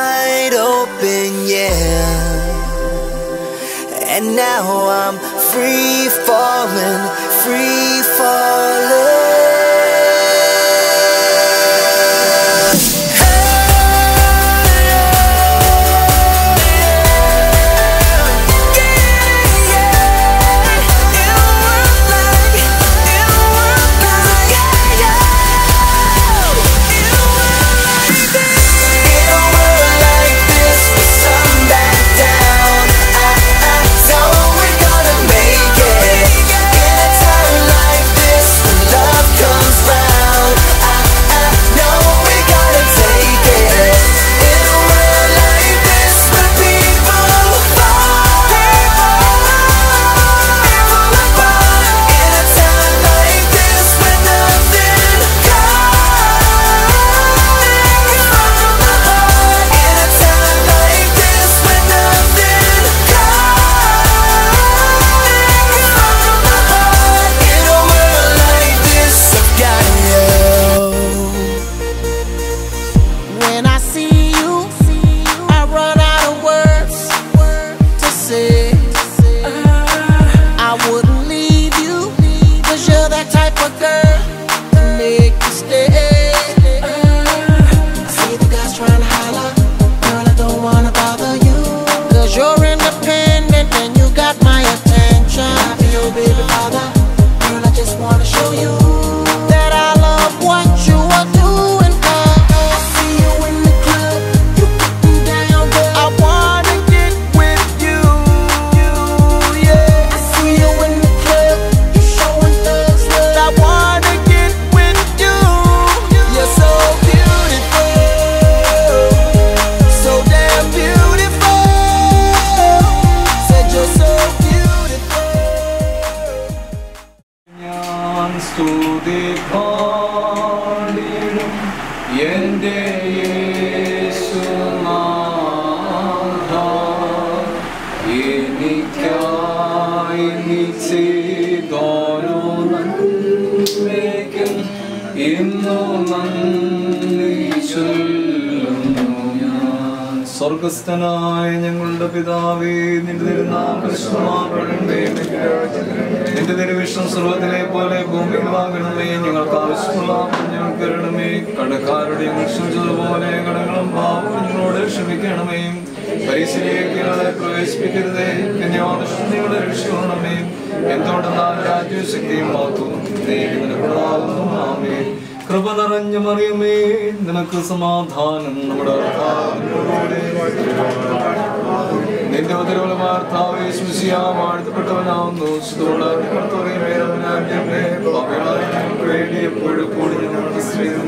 wide open, yeah. And now I'm free falling, free falling. When I see you, I run out of words to say. I wouldn't leave you, cause you're that type of girl to make you stay. I see the guys trying to holler, girl, I don't wanna bother you. Cause you're independent and you got my attention. I be your baby father, girl, I just wanna show you that I love what you are doing, girl. I see you in the club, you getting down, girl. I wanna get with you, yeah. I see you in the club, you showing thugs love. I wanna get with you. You're so beautiful, so damn beautiful. Said you're so beautiful. ഞാൻ സ്തുതി പാടിടും എൻ്റെ യേശുനാഥ എനിക്കായി നീ ചെയ്തോരോ നന്മയ്ക്കും ഇന്നു നന്ദി ചൊല്ലുന്നു ഞാൻ സ്വർഗസ്ഥനായ ഞങ്ങളുടെ പിതാവേ നിന്റെ തിരുനാമേ നിന്റെ തിരുവിഷ്ണു സർവത്തിലെ പോലെ ഭൂമിയിലാകണമേ ഞങ്ങൾക്ക് ആവശ്യമുള്ള ഞങ്ങൾക്ക് തരണമേ കടക്കാരുടെ ക്ഷമിച്ചതുപോലെ കടങ്ങളും പാവം ഞങ്ങളോട് ക്ഷമിക്കണമേ പരീക്ഷയിലേക്ക് ഞങ്ങളെ പ്രവേശിപ്പിക്കരുതേ കന്യാദൃഷ്ടിയുടെ രക്ഷിക്കണമേ എന്തുകൊണ്ടെന്നാൽ രാജ്യശക്തിയും മഹത്വവും ദൈവത്തിനുള്ളതാകുന്നു ആമേ കൃപ നിറഞ്ഞ മറിയമേ നിനക്ക് സമാധാനം നമ്മുടെ കർത്താവിനോടുകൂടെ. നിന്റെ ഉദരവുള്ള വാർത്താവേ ശുശിയാ വാഴ്ത്തപ്പെട്ടവനാവുന്നു ശുദ്ധമുള്ള കർത്താവേ മേലവനാജ്ഞമേ പാപികളായ ഞങ്ങൾക്ക് വേണ്ടി എപ്പോഴും കൂടി ഞങ്ങളുടെ സ്ത്രീയും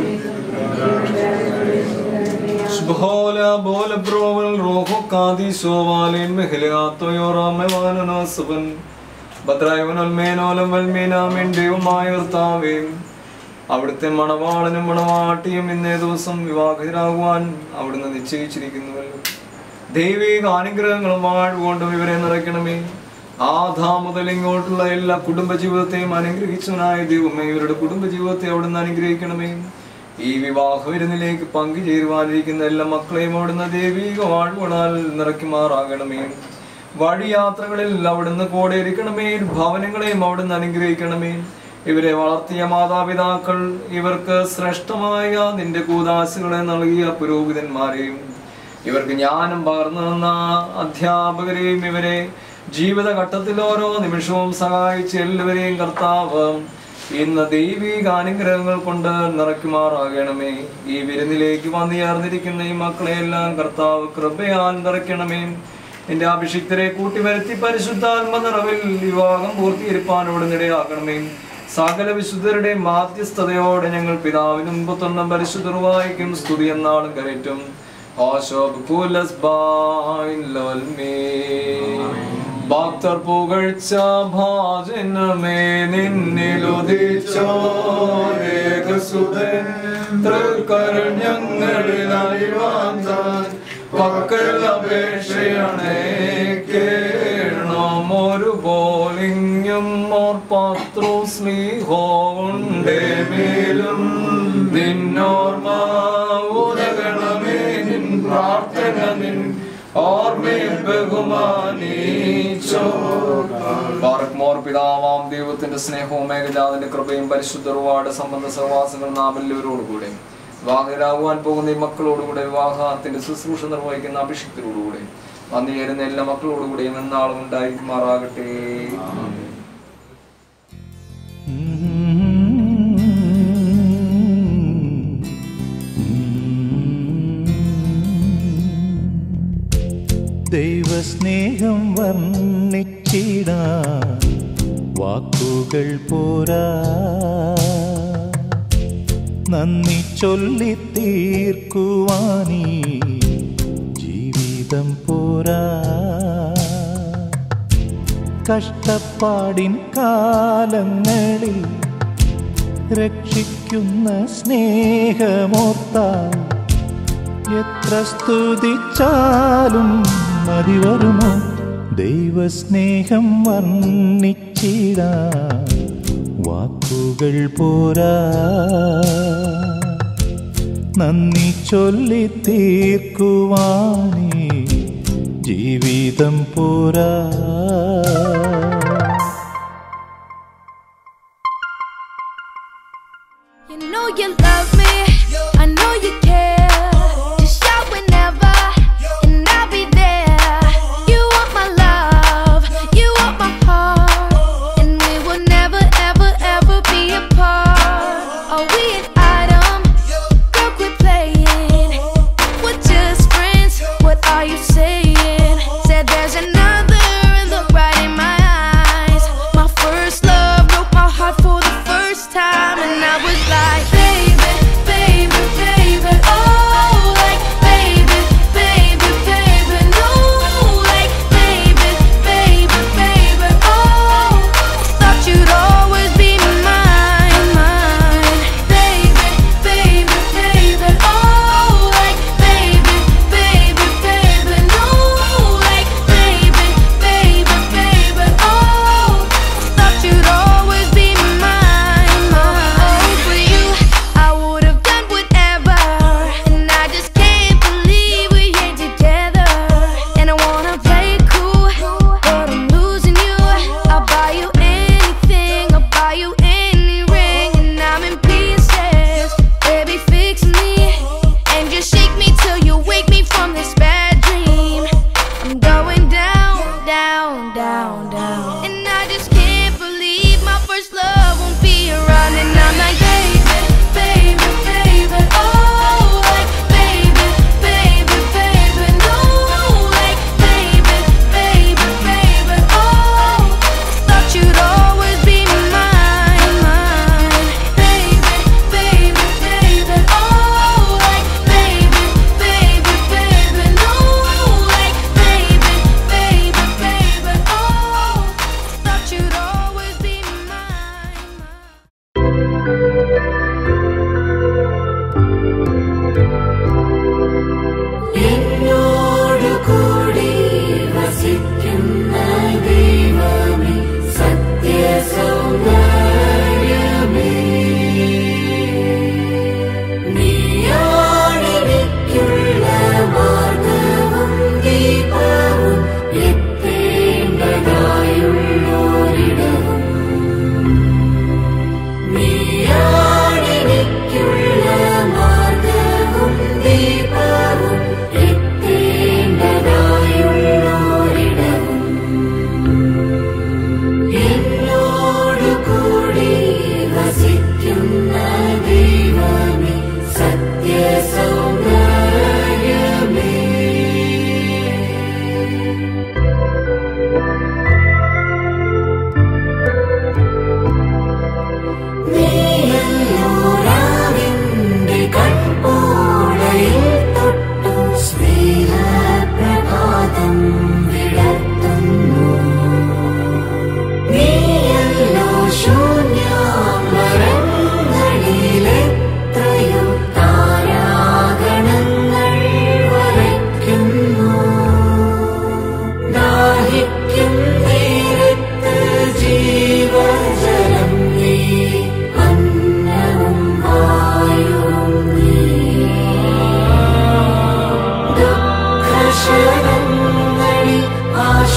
Shbola bola brovel roho kadi sovalin mehliato yorame vanana suban ഭദ്രായവനൽ മേനോലം വൽമീനാമിൻ ദൈവമായ കർത്താവേ അവിടുത്തെ മണവാളനും മണവാട്ടിയും ഇന്നേ ദിവസം വിവാഹിതരാകുവാൻ അവിടുന്ന് നിശ്ചയിച്ചിരിക്കുന്നുവല്ലോ ദൈവിക അനുഗ്രഹങ്ങളും വാഴ്കൊണ്ടും ഇവരെ നിറയ്ക്കണമേ ആധാ മുതൽ ഇങ്ങോട്ടുള്ള എല്ലാ കുടുംബജീവിതത്തെയും അനുഗ്രഹിച്ചവനായ ദൈവമേ ഇവരുടെ കുടുംബജീവിതത്തെ അവിടുന്ന് അനുഗ്രഹിക്കണമേ ഈ വിവാഹ വിരുന്നിലേക്ക് പങ്കുചേരുവാനിരിക്കുന്ന എല്ലാ മക്കളെയും അവിടുന്ന് ദൈവിക വാഴ്വുകളാൽ നിറയ്ക്കുമാറാകണമേ വഴിയാത്രകളിൽ അവിടുന്ന് കൂടെ ഇരിക്കണമേ ഭവനങ്ങളെയും അവിടുന്ന് അനുഗ്രഹിക്കണമേ ഇവരെ വളർത്തിയ മാതാപിതാക്കൾ ഇവർക്ക് ശ്രേഷ്ഠമായ നിന്റെ കൂതാശകളെ നൽകിയ പുരോഹിതന്മാരെയും ഇവർക്ക് ജ്ഞാനം പകർന്നു തന്ന അധ്യാപകരെയും ഇവരെ ജീവിതഘട്ടത്തിൽ ഓരോ നിമിഷവും സഹായിച്ച എല്ലാവരെയും കർത്താവ് ഇന്ന് ദൈവിക അനുഗ്രഹങ്ങൾ കൊണ്ട് നിറയ്ക്കുമാറാകണമേ ഈ വിരുന്നിലേക്ക് വന്നുചേർന്നിരിക്കുന്ന ഈ മക്കളെയെല്ലാം കർത്താവ് കൃപയാൽ നിറയ്ക്കണമേ എന്റെ അഭിഷിക്തരെ കൂട്ടി വരുത്തി പരിശുദ്ധാത്മ നിറവിൽ വിവാഹം പൂർത്തീകരിപ്പാനോട് നിടയാക്കണമേ സകല വിശുദ്ധരുടെ മാധ്യസ്ഥതയോടെ ഞങ്ങൾ പിതാവിനും പുത്രനും പരിശുദ്ധർവായിക്കും സ്തുതി എന്നാളും കരറ്റും ഭക്തർ പുകഴ്ച ഭാജനമേ നിന്നിലുദിച്ചോരേകസുതൻ തൃക്കരൾ ഞങ്ങളിലായി വാന്താൻ പക്കൾ അപേക്ഷയണേ കേണം ഒരു പോലിങ്ങും മോർ പാത്രോ സ്ലീഹോണ്ടേ മേലും നിന്നോർമ്മ ഉദകണമേ നിൻ പ്രാർത്ഥന നിൻ ഓർമ്മയെ ബഹുമാനിച്ചോ മോർ പിതാവാം ദൈവത്തിന്റെ സ്നേഹവും മേഘജാതിന്റെ കൃപയും പരിശുദ്ധ ഒരുപാട് സംബന്ധ സഹവാസങ്ങൾ നാം എല്ലാവരോടുകൂടെ വിവാഹരാകുവാൻ പോകുന്ന ഈ മക്കളോടുകൂടെ വിവാഹത്തിന്റെ ശുശ്രൂഷ നിർവഹിക്കുന്ന അഭിഷിക്തരോടുകൂടെ വന്നു ചേരുന്ന എല്ലാ മക്കളോടുകൂടെയും എന്നാളും ഉണ്ടായിരിക്കുമാറാകട്ടെ ദൈവസ്നേഹം വർണ്ണിച്ചിടാ വാക്കുകൾ പോരാ നന്ദി ചൊല്ലി തീർക്കുവാനീ ജീവിതം പോരാ കഷ്ടപ്പാടിൻ കാലങ്ങളിൽ രക്ഷിക്കുന്ന സ്നേഹമോർത്താൽ എത്ര സ്തുതിച്ചാലും മതി വരുമോ ദൈവസ്നേഹം വർണ്ണിച്ചിടാ വാക്കുകൾ പോരാ നന്ദി ചൊല്ലി തീർക്കുവാനേ ജീവിതം പോരാ You know you love me, I know you care. Just shout whenever, and I'll be there. You want my love, you want my heart, and we will never, ever, ever be apart. Are we an item? Girl, quit playing. We're just friends. What are you saying? Said there's another and look right in my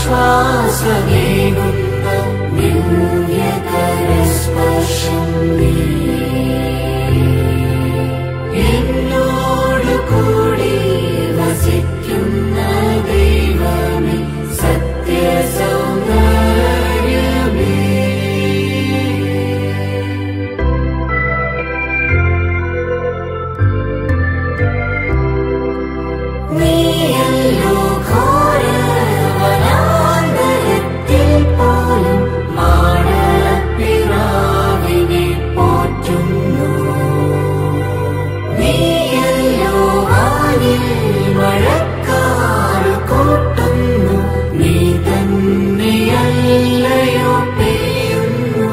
ആശ്വാസമേകുന്ന ദിവ്യകരസ്പർശം നീ എന്നോട് കൂടി വസിക്കുന്ന ദൈവമേ സത്യസൗന്ദര്യമേ നീയല്ലോ ഘോരവനാന്തരത്തിൽ പോലും മാടപ്പിറാവിനെ പോറ്റുന്നു നീയല്ലോ വാനിൽ മഴക്കാറ് കൂട്ടുന്നു നീ തന്നെയല്ലയോ പെയ്യുന്നു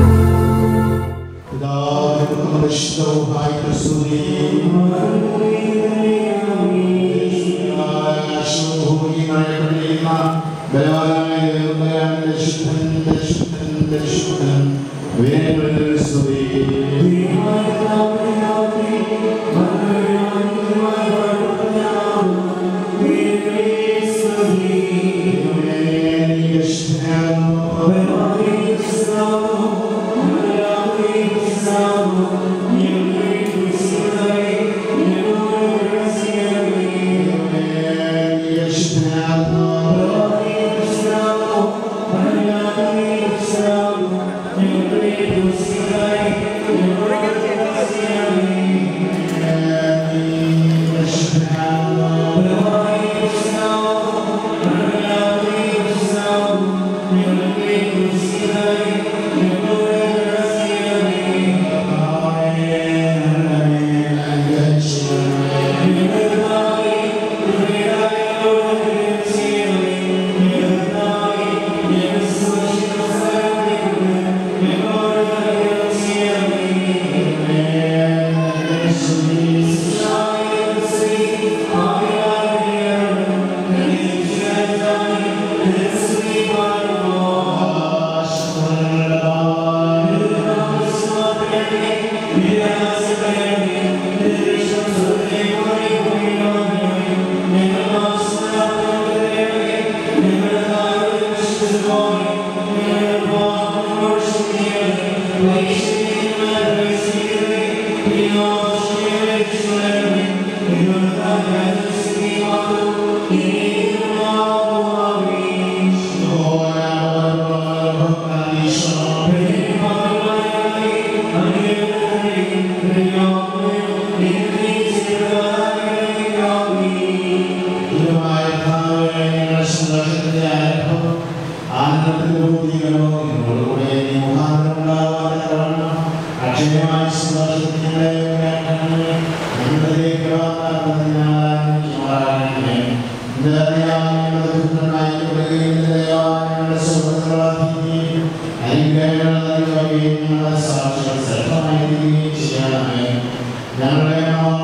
ഞങ്ങളെ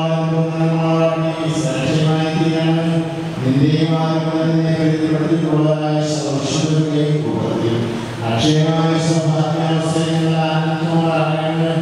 അക്ഷയമായ സൗഭാഗ്യാവസ്ഥയിൽ ആനന്ദമാകേണ്ട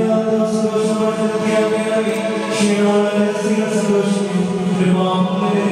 സന്തോഷം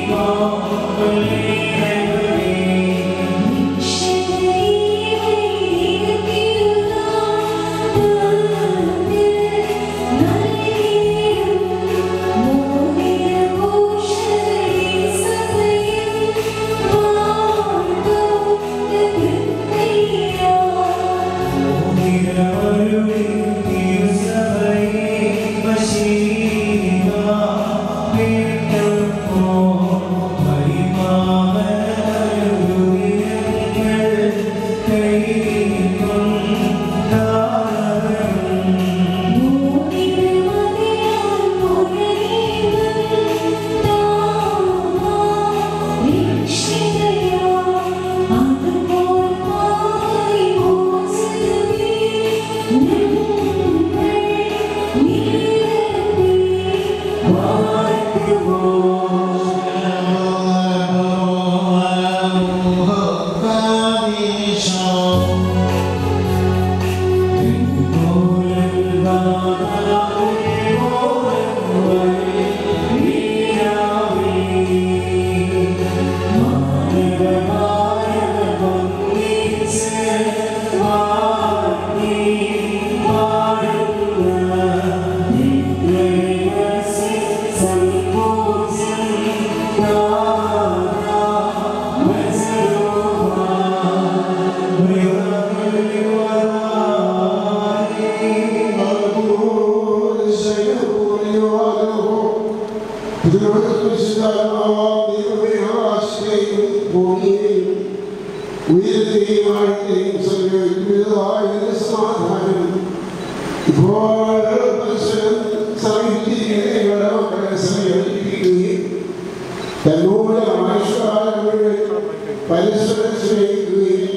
തന്നോട് ആയുഷ്കാലം മുഴുവൻ പരസ്പരം സ്നേഹിക്കുകയും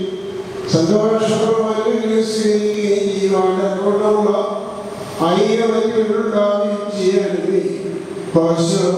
സന്തോഷപ്രമാണം സ്വീകരിക്കുകയും ചെയ്യുവാനുള്ള ഐക്യവറ്റുണ്ടാവുകയും ചെയ്യണമേ പശു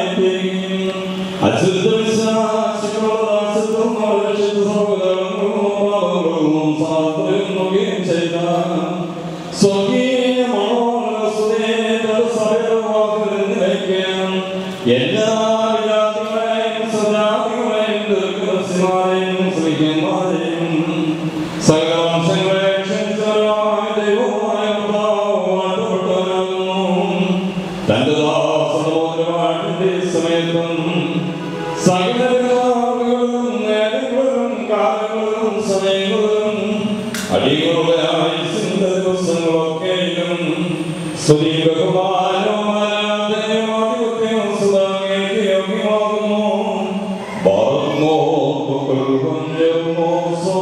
അച്ഛൻ സകലവംശങ്ങളെ ക്ഷണിച്ചവനായ ദൈവമായ കർത്താവ് വാഴ്ത്തപ്പെട്ടവനാകുന്നു. തന്റെ ദാസനോദരമാട്ടിന്റെ സമയത്തും സകലവിധങ്ങളും നേരങ്ങളും കാലങ്ങളും സമയങ്ങളും അടികളുടെ ആയുസിന്റെ ദിവസങ്ങളൊക്കെയും സ്തുതി ബഹുമാനവും ആരാധനയും ആധിപത്യവും സുതാകേക്ക് യോഗ്യമാകുന്നു ബാർമോ കൊഞ്ചമോസോ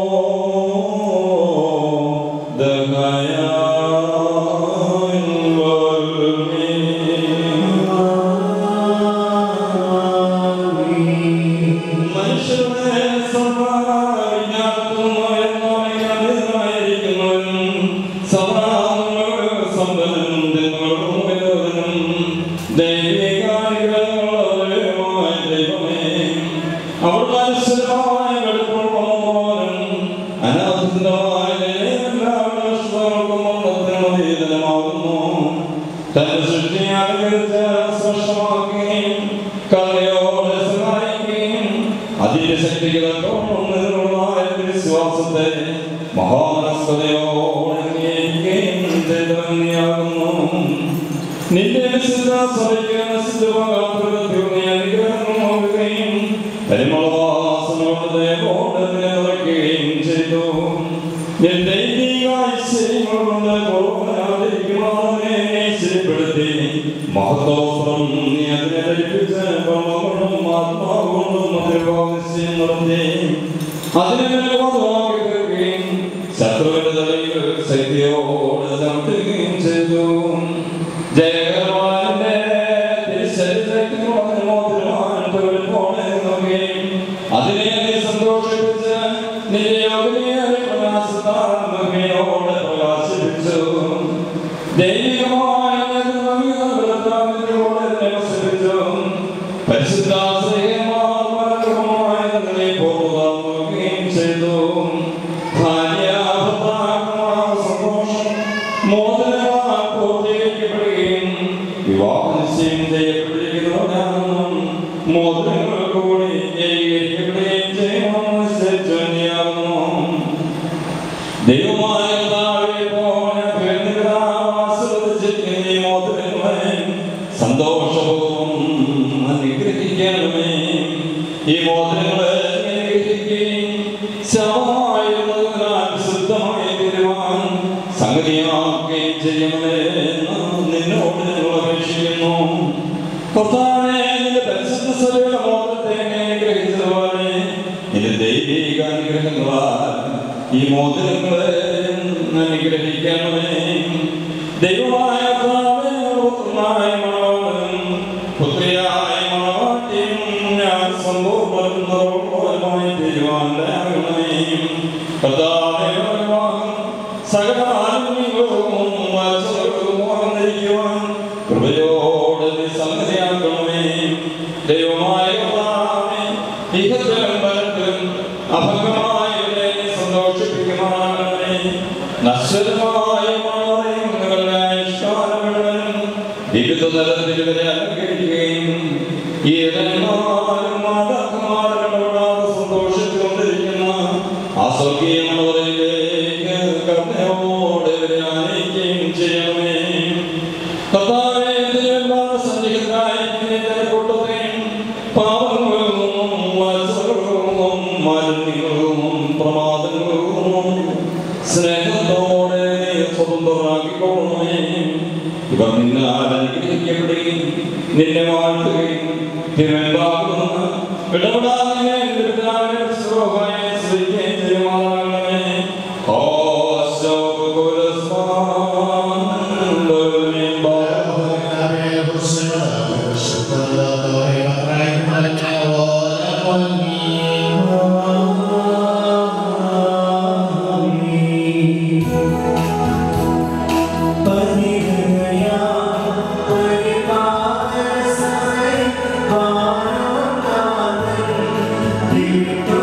മനുഷ്യരുടെ അവർ മനുഷ്യരായ അനാഥമായ എല്ലാവരുടെ വേദനമാകുന്നു തന്റെ സൃഷ്ടിയാൽ സ്പഷ്ടമാക്കുകയും കലയോടെ സഹായിക്കുകയും അതിന്റെ ശക്തിക്ക് തക്കോണമായ വിശ്വാസത്തെ മഹാനസ്വതയോടെ അംഗീകരിക്കുകയും ചെയ്തവനെയാകുന്നു നിന്റെ വിശുദ്ധ സഭയ്ക്ക് നശിച്ചുപോകാത്ത അനുഗ്രഹങ്ങൾ നൽകുകയും പരിമളവാസനോട് ദയവോടെ നിലനിർത്തുകയും ചെയ്തു എന്റെ കൊണ്ട് കോപനാതിരിക്കുമാറെ ശരിപ്പെടുത്തി മഹത്വം നീ അതിനെ ധരിപ്പിച്ച് പണകൊണ്ടും ആത്മാവുകൊണ്ടും മധുരവാദിശ്യം നടത്തി അതിനെ മതമാക്കി തീർക്കുകയും ശത്രുവിന്റെ തലയിൽ ശക്തിയോടെ ചവിട്ടുകയും ചെയ്തു ജയകരവാന്റെ അതിനെ നീ സന്തോഷിപ്പിച്ച് നിര്യോഗനിയെ പ്രകാശത്താത്മകയോടെ പ്രകാശിപ്പിച്ചു ദൈവികമായ നമസ്കരിച്ചു പരിശുദ്ധാശ്രയമായ പോകുകയും ചെയ്തു ഭാര്യ ഭർത്താക്കന്മാർ സന്തോഷം മോദനമായി പൂർത്തീകരിക്കപ്പെടുകയും വിവാഹ നിശ്ചയം ചെയ്യപ്പെട്ടിരിക്കുന്നവരാണെന്നും മോദനങ്ങൾക്ക് കൂടി ഏകീകരിക്കപ്പെടുകയും ചെയ്യുമെന്ന് നിശ്ചയിച്ചു തന്നെയാകുന്നു ദൈവമായ കർത്താവേ, പോലെ പിറന്നപിതാവ് ആശീർവദിച്ചിരിക്കുന്ന ഈ മോദനങ്ങളെ സന്തോഷപൂർവ്വം അനുഗ്രഹിക്കണമേ ഈ മോദനങ്ങളെ അനുഗ്രഹിക്കുകയും ശവമായിരുന്നതിനാൽ ശുദ്ധമായി തീരുവാൻ സംഗതിയാക്കുകയും ചെയ്യണമേ എന്ന് നിന്നോട് ഞങ്ങൾ അപേക്ഷിക്കുന്നു കർത്താവേ, നിന്റെ പരിശുദ്ധ സഭയുടെ മോദത്തെ അനുഗ്രഹിച്ചതുപോലെ നിന്റെ ദൈവിക അനുഗ്രഹങ്ങളാൽ ഈ മോദനങ്ങളെ അനുഗ്രഹിക്കണമേ ദൈവമായ കർത്താവേ, പുത്രനായ മണവാളനും പുത്രിയായ മണവാട്ടിയും ഞാൻ സമ്പൂർണ്ണമായി തീരുവാനാകണമേ കർത്താവേ, വിവാഹം സകല ആത്മീയവും വാത്സല്യവും വന്നിരിക്കുവാൻ കൃപയോടെ നീ സംഗതിയാക്കണമേ ദൈവമായ കർത്താവേ, ഇഹത്തിലും പരത്തിലും അഭംഗമായവരെ നീ സന്തോഷിപ്പിക്കുമാറാകണമേ നശ്വരമായ മാറയും നിങ്ങളുടെ ഇഷ്ടാനുകളും വിവിധ തലത്തിൽ ഇവരെ അലങ്കരിക്കുകയും ഈ ഏതെങ്കിലും മാതാക്കന്മാരോടാതെ സന്തോഷിച്ചുകൊണ്ടിരിക്കുന്ന ആ സ്വർഗീയ മണവറയിലേക്ക് കരുണയോടെ ഇവരെ ആനയിക്കുകയും ചെയ്യണമേ കർത്താവേ, ഇതിനെല്ലാ സന്നിഹിതരായിരിക്കുന്ന കൂട്ടത്തെയും പാപങ്ങളിൽ നിന്നും വത്സരങ്ങളിൽ നിന്നും മാലിന്യങ്ങളിൽ നിന്നും പ്രമാദങ്ങളിൽ നിന്നും സ്നേഹത്തോടെ നീ സ്വതന്ത്രരാക്കിക്കൊള്ളണമേ ഇവർ നിന്നാൽ അനുഗ്രഹിക്കപ്പെടുകയും നിന്നെ വാഴ്ത്തുകയും തിരുവൻപാകുന്ന ഇടപെടാതെ നിന്റെ പിതാവിനെ സ്രോഹായെ സ്തുതിക്കുകയും ചെയ്യുമാറാകണമേ ഓ Thank you.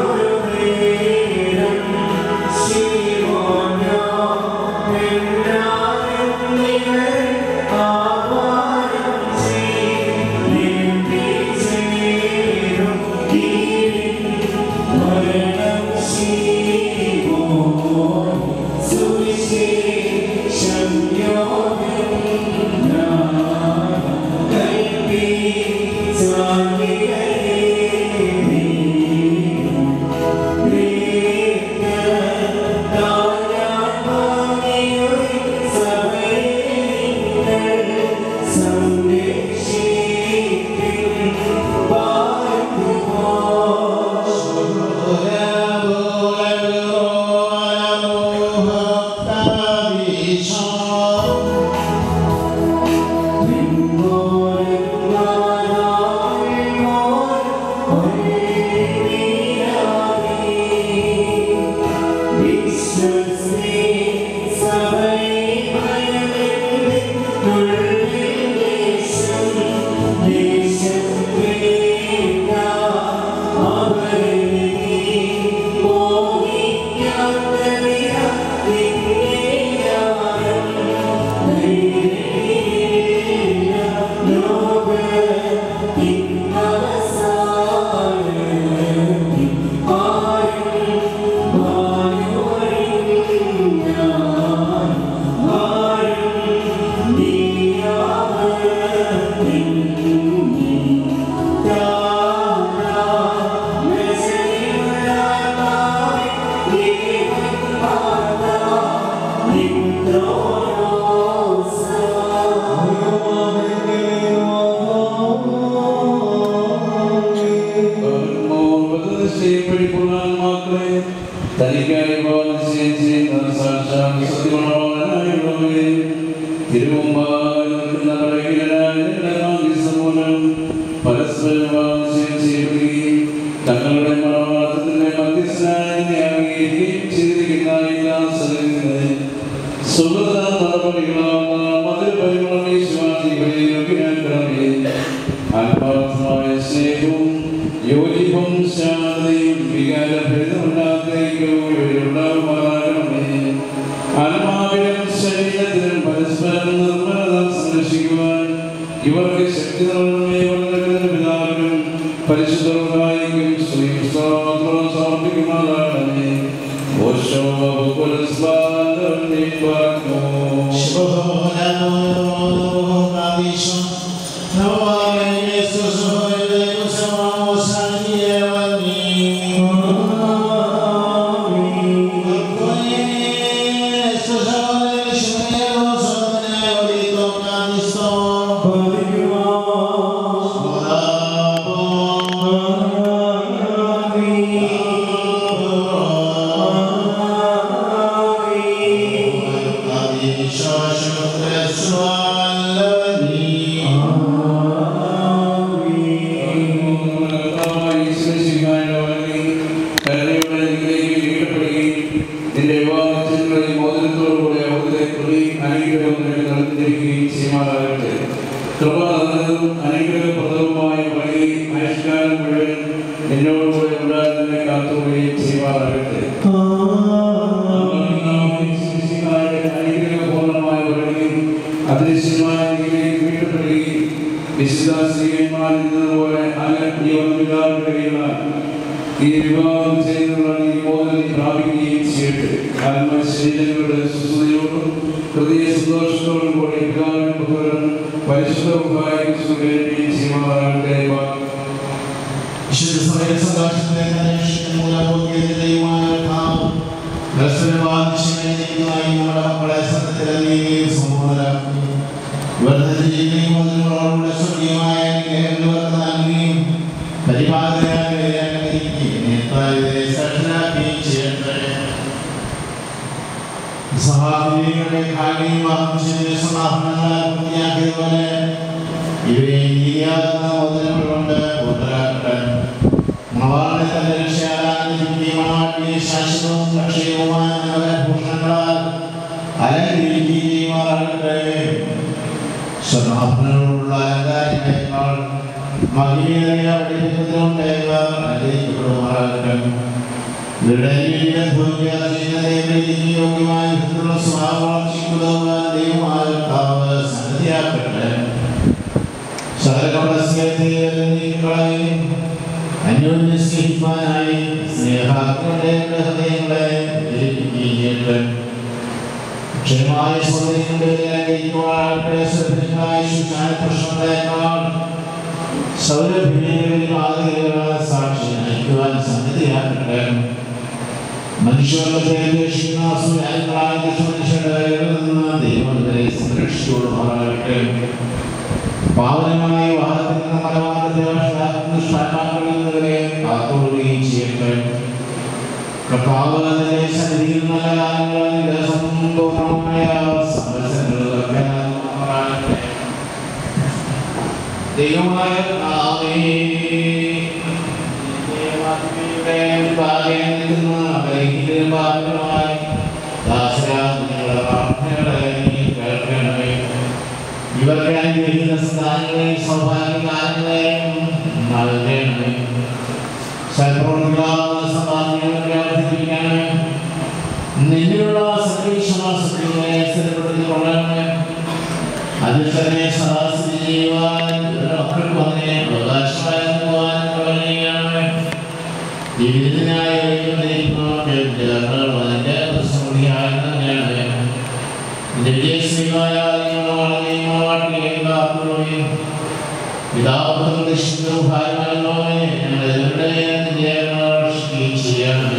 തനിക്കായി നിശ്ചയം ചെയ്യുന്ന സാക്ഷാൽ സത്യമുള്ളവനായുള്ളവരെ തിരുമുമ്പായി നിൽക്കുന്ന പലകിലായ മൂലം പരസ്പരം നിശ്ചയം ചെയ്യുകയും തങ്ങളുടെ മണവാളത്തിന്റെ മധ്യസ്ഥനായി അംഗീകരിക്കുകയും ചെയ്തിരിക്കുന്ന എല്ലാ സ്ഥലങ്ങളിൽ സുഹൃത നടപടികളാവുന്ന മധുരപരിമളം വിശ്വാസികളെ യോഗ്യനാക്കണമേ ആത്മാർത്ഥമായ സ്നേഹവും യോജിപ്പും ശാന്തതയും വികാരഭേദമില്ലാത്ത ഉണ്ടാകുമാറാകണമേ ആത്മാവിലും ശരീരത്തിലും പരസ്പരം നിർമ്മലത സംരക്ഷിക്കുവാൻ ഇവർക്ക് ശക്തി നൽകണമേ ഇവരുടെ പിതാവിനും പരിശുദ്ധർക്കായിരിക്കും ശ്രീ സ്തോത്രം സമർപ്പിക്കുമാറാകണമേ ഓശോ പുരസ്കാരം നീപ്പാക്കോ അനുഗ്രഹപ്രദവുമായ വഴി ആയുഷ്കാലം മുഴുവൻ എന്നോടുകൂടെ ഉണ്ടാകുന്നതിനെ കാത്തുകയും ചെയ്യുമാറാകട്ടെ അനുഗ്രഹപൂർണ്ണമായ വഴി അദൃശ്യമായ രീതിയിലേക്ക് വീട്ടപ്പെടുകയും വിശുദ്ധാശ്രീകന്മാരിൽ നിന്നതുപോലെ അകൽ ജീവനിലാവുകയുള്ള ഈ വിവാഹം ചെയ്തുള്ള ഈ മോദനം പ്രാപിക്കുകയും ചെയ്യട്ടെ ആത്മശരീരങ്ങളുടെ സുസ്ഥതയോടും ഹൃദയ സന്തോഷത്തോടും കൂടി പിതാവിനും പുത്രനും പരിശുദ്ധവുമായി സ്വീകരിക്കുകയും ചെയ്യുമാറാകട്ടെ വിശുദ്ധ സഭയുടെ സന്തോഷത്തെ അന്വേഷിക്കുന്ന മൂലഭോഗ്യതയുമായ ഭാവം ദർശനവാദിശനായി നമ്മുടെ മക്കളെ സത്യത്തിലെയും സമ്മോദരാക്കി ഇവരുടെ ജീവിതയും അതിനോടുള്ള സ്വർഗീയമായ അനുഗ്രഹങ്ങൾക്ക് നൽകുകയും പരിപാലനയായി അനുകരിക്കുകയും നേതാവിനെ സാക്ഷരാക്കുകയും ചെയ്യട്ടെ സഹാബികളുടെ കാര്യം വാങ്ങിച്ചതിന്റെ സമാപനങ്ങളാൽ പൂർത്തിയാക്കിയതുപോലെ ഇവയെ നീതിയാകുന്ന മോദനങ്ങളുണ്ട് കൂട്ടരാക്കട്ടെ മണവാളിനെ തന്റെ രക്ഷയാലായിരിക്കുകയും മണവാട്ടിയെ ശാശ്വതവും ലക്ഷ്യവുമായ നഗരഭൂഷണങ്ങളാൽ അലങ്കരിക്കുകയും ചെയ്യുമാറാകട്ടെ സ്വർണ്ണാഭരണങ്ങളുള്ള അലങ്കാരികളേക്കാൾ മഹിമേറിയ വെടിവെപ്പുകൊണ്ട് ഇവ അനുഗ്രഹിക്കപ്പെടുമാറാകട്ടെ ഇവരുടെ ജീവിതം ഭൂമിയാൽ ചെയ്യുന്നതേ യോഗ്യമായ വിധത്തിലുള്ള സ്വഭാവം ദൈവമായ കർത്താവ് സന്നദ്ധിയാക്കട്ടെ സകലകളെയും അന്യോന്യ സ്നേഹിപ്പാനായി സ്നേഹാത്മയുടെ ഹൃദയങ്ങളെ ധരിപ്പിക്കുകയും ചെയ്യട്ടെ ക്ഷേമമായ സ്വന്തങ്ങളുടെ അനുഗ്രഹിക്കുവാനാകട്ടെ ശ്രദ്ധയായ ശുചായ പ്രശ്നങ്ങളെക്കാൾ സൗരഭ്യങ്ങളിൽ മാതൃകകളായ സാക്ഷി നയിക്കുവാൻ സന്നിധിയാക്കട്ടെ മനുഷ്യരുടെ അന്വേഷിക്കുന്ന സുരാജങ്ങളായ ദുഷ്ടമനുഷ്യരുടെ നിന്ന് ദൈവം ഇവരെ സംരക്ഷിച്ചുകൊള്ളുമാറാകട്ടെ പാവനമായ വാഹനത്തിൽ നിന്ന് മലമാർഗ്ഗ നിന്നവരെ കാത്തുകൊള്ളുകയും ചെയ്യട്ടെ കർത്താവ് നിന്റെ സന്നിധിയിൽ നല്ല കാലങ്ങളിൽ സമ്പൂർണ്ണമായ സമരസങ്ങൾ നൽകാനാകട്ടെ ദൈവമായ കർത്താവേ, നിന്റെ മുമ്പാകെ നിൽക്കുന്ന ബലഹീനരുടെ ഭാഗമായി ദാസരായ നിങ്ങളുടെ പ്രാർത്ഥനകളെ നീ കേൾക്കണമേ. ഇവർക്ക് അനുഗ്രഹിക്കുന്ന സ്ഥാനങ്ങളെയും സൗഭാഗ്യകാലങ്ങളെയും നൽകണമേ സൽപ്രവൃത്തികളാകുന്ന സമ്പാദ്യങ്ങളെ വർദ്ധിപ്പിക്കണമേ നിന്നിലുള്ള സത്യവിശ്വാസത്തിലെ സ്ഥിരപ്പെടുത്തിക്കൊള്ളണമേ അതിൽ തന്നെ സദാസ്ഥിതി ചെയ്യുവാൻ ഇവരുടെ മക്കൾക്ക് അതിനെ അവകാശമായി നൽകുവാൻ തുടങ്ങുകയാണ് ജീവിതത്തിനായി അതിന്റെ സമൃദ്ധിയായി തന്നെയാണ് നിന്റെ വിജയശ്രീമായ പിതാവ് ഭാര്യമാരെ ഞങ്ങൾ എവിടെ ചെയ്യണമേ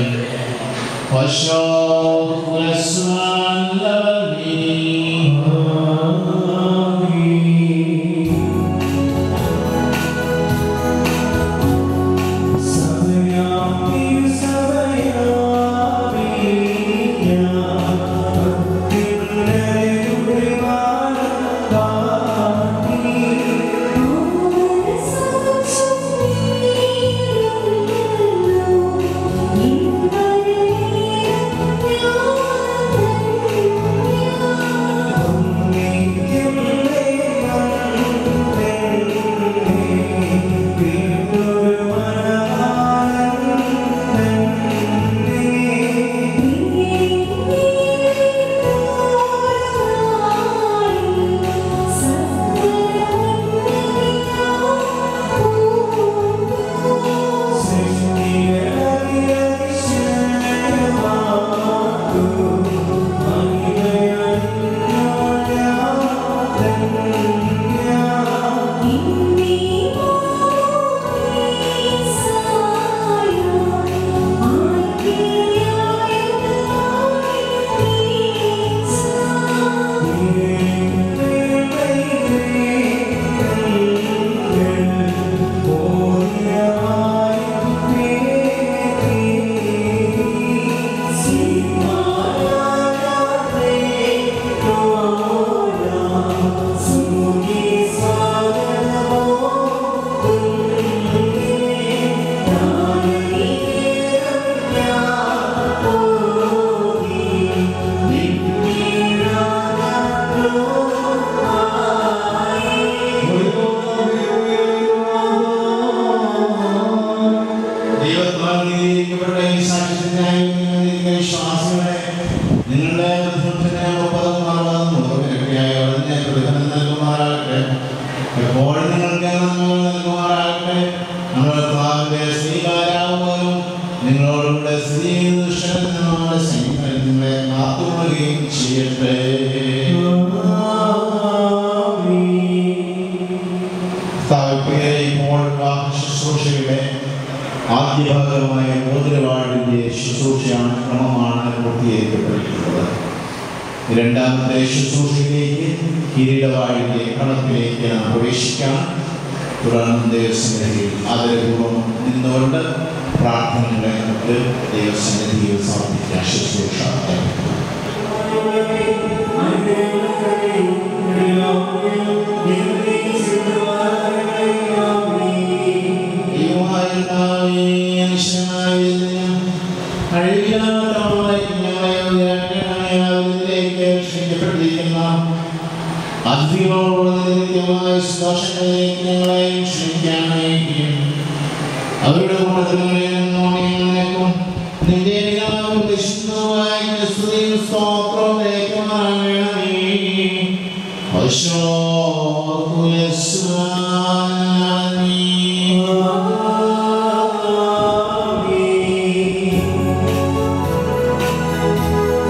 എപ്പോഴും നിങ്ങൾക്ക് നന്മകൾ നൽകുമാറാകട്ടെ നമ്മുടെ കർത്താവിന്റെ സ്വീകാരാവുകയും നിങ്ങളോടുകൂടെ സ്ഥിതി ചെയ്യുന്ന ദുഷ്ടനിൽ നിന്ന് നമ്മുടെ സൈന്യങ്ങളിൽ നിങ്ങളെ കാത്തുകൊള്ളുകയും ചെയ്യട്ടെ കർത്താവേ, ഇപ്പോൾ വിവാഹ ശുശ്രൂഷയുടെ ആദ്യഭാഗമായ മോതിരവാടിന്റെ ശുശ്രൂഷയാണ് ക്രമമാണ് പൂർത്തീകരിക്കപ്പെട്ടിട്ടുള്ളത് രണ്ടാമത്തെ ശുശ്രൂഷയിലേക്ക് കിരീടവാഴിന്റെ ക്രമത്തിലേക്ക് നാം പ്രവേശിക്കാം തുടർന്ന് ദൈവസന്നിധിയിൽ ആദരപൂർവ്വം നിന്നുകൊണ്ട് പ്രാർത്ഥനകളെ നമുക്ക് ദൈവസന്നിധിയിൽ സമർപ്പിക്കാം ശുശ്രൂഷ അവരുടെ കൂട്ടത്തിലും നിന്റെ പിതാവും വിഷ്ണുവായ ക്രിസ്തുവിൻ സ്തോത്രം ഏകമാകണമേ അശോകുലസ്വാമി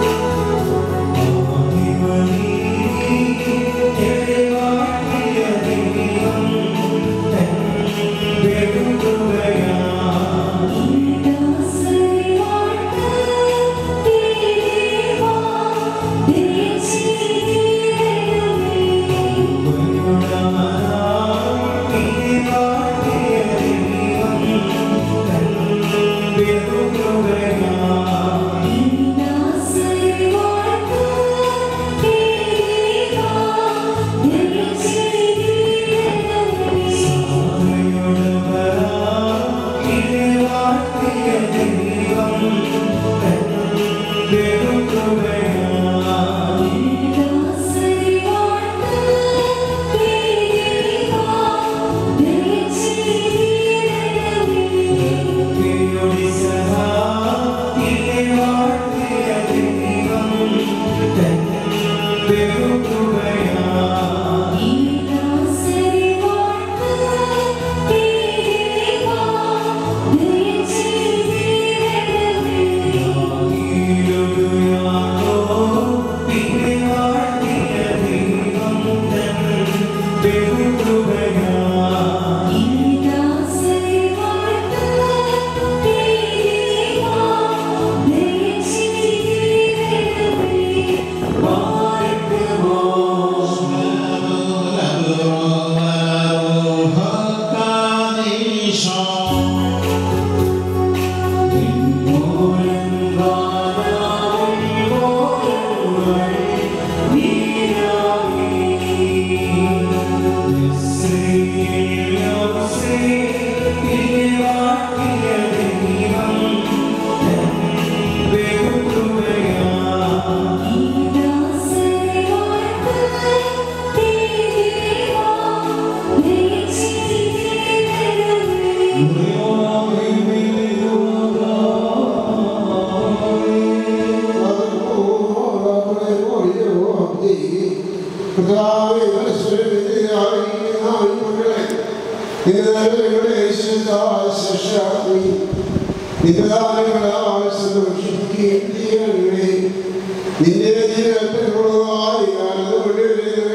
നിങ്ങളുടെ യേശുദായ ശിഷ്യാക്കി നിത്യദാനങ്ങളാൽ സന്തോഷിക്കുകയും ചെയ്യണമേ നിന്റെ ജീവത്തിനുള്ളതായി ഞാനത്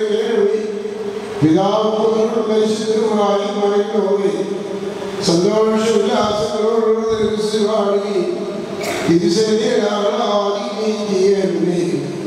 പിതാവും പരിശുദ്ധനുമായി മറിഞ്ഞോവേ സന്തോഷ ഉല്ലാസങ്ങളോടുള്ള പാടുകയും തിരിച്ചറിയാനാകുകയും ചെയ്യണമേ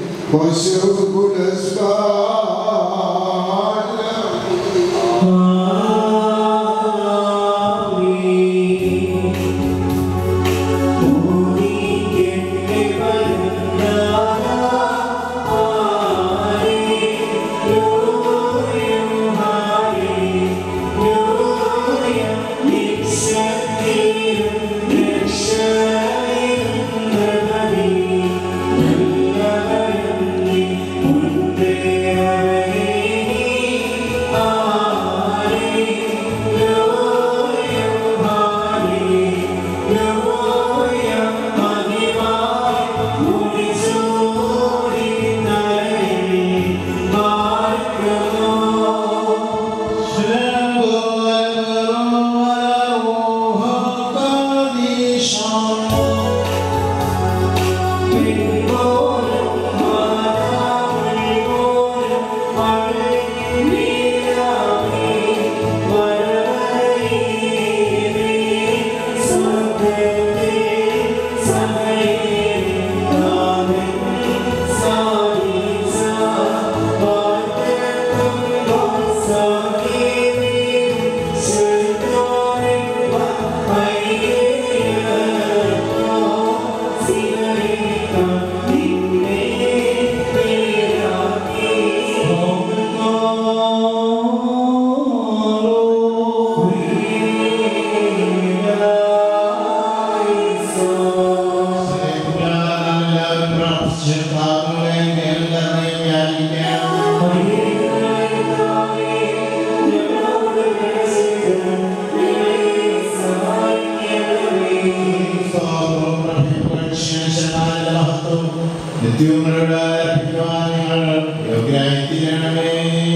നിത്യങ്ങളുടെ അർപ്പിക്കുവാൻ നിങ്ങൾ യോഗ്യരായി തീരണമേ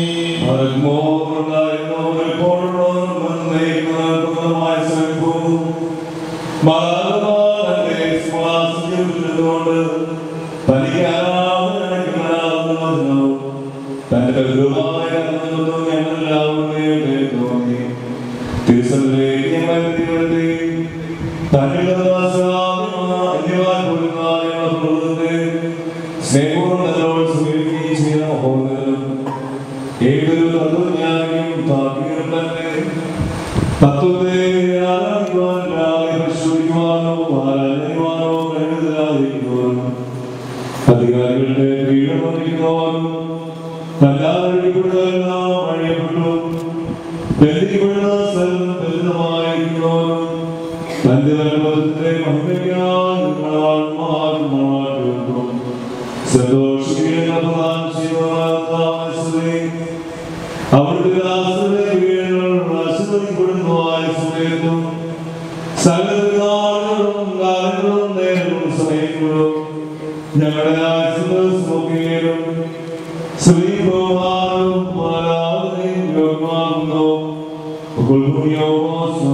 തന്റെ കരുതമായ ഞങ്ങളെല്ലാവരുടെയും തോന്നി തിരുസന്നിധിയിലേക്ക് ഞങ്ങളെ പ്രതിവരുത്തി സ്നേഹവും സ്വീകരിക്കുകയും ചെയ്ത മഹോന്നതനും ഏതൊരു തത്വജ്ഞാനിയും താത്വികനും തന്നെ തത്വത്തെ ആരാധിക്കുവാനില്ലാതെ പരിശോധിക്കുവാനോ ആരാധനയുവാനോ കഴിവില്ലാതിരിക്കുവാനും അധികാരികളുടെ കീഴമറിക്കുന്നവനും തല്ലാതിരിക്കപ്പെടുന്നതെല്ലാം വഴിയപ്പെട്ടു ബന്ധിക്കപ്പെടുന്ന സ്ഥലം ബന്ധിതമായിരിക്കുന്നവനും തന്റെ അനുഭവത്തിന്റെ മഹിമയ്ക്കായി നിങ്ങളാത്മാവിനും സന്തോഷിക്കുന്ന പ്രധാന ശിവനാമസ്തുതി അവിടുത്തെ ദാസരുടെ കീഴിൽ ആശീർവദിക്കപ്പെടുന്നതായ സമയത്തും സകലനാളുകളും കാലങ്ങളും നേരവും സമയങ്ങളും ഞങ്ങളുടെ ആശീർവദിക്കുകയും ശ്രീഭവാനും ആരാധനയും യോഗമാകുന്നു കുൽഭുയോസോ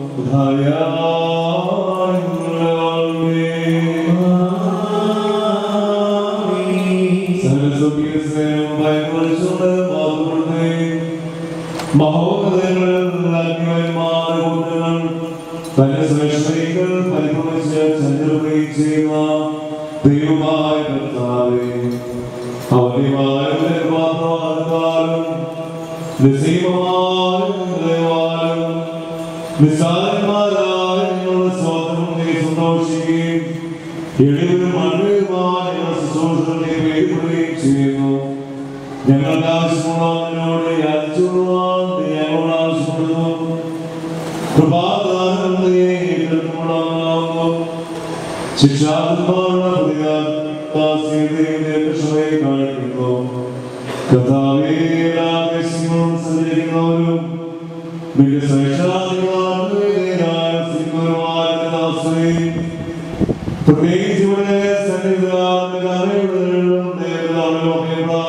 ദൈവമായ കർത്താവേ അവധിമായ മാത്രമാകാലും നിസ്സീമമായും ദൈവാലും നിസ്സാരന്മാരായ ഞങ്ങളുടെ സ്വാതന്ത്ര്യം നീ സന്തോഷിക്കുകയും എളിവരും മണ്ണിലുമായ ശുശ്രൂഷകളെ പേരുപെടുകയും ചെയ്യുന്നു ഞങ്ങൾക്ക് ആവശ്യമുള്ളതിനോട് യാചിച്ചുകൊള്ളുവാൻ നീ ഞങ്ങളോട് ആവശ്യപ്പെടുന്നു കൃപാദാനം നീ ഏറ്റെടുക്കുമ്പോഴാകുന്നു ശിക്ഷാത്മാരുടെ പ്രതികാരത്തെ കൃഷ്ണയെ കാണിക്കുന്നു കഥാവേ ആവേശങ്ങളും സഞ്ചരിക്കുന്നവരും നിന്റെ സഹിഷ്ണുതയായ പ്രത്യേകിച്ച് ഇവിടെ സന്നിധാനങ്ങളും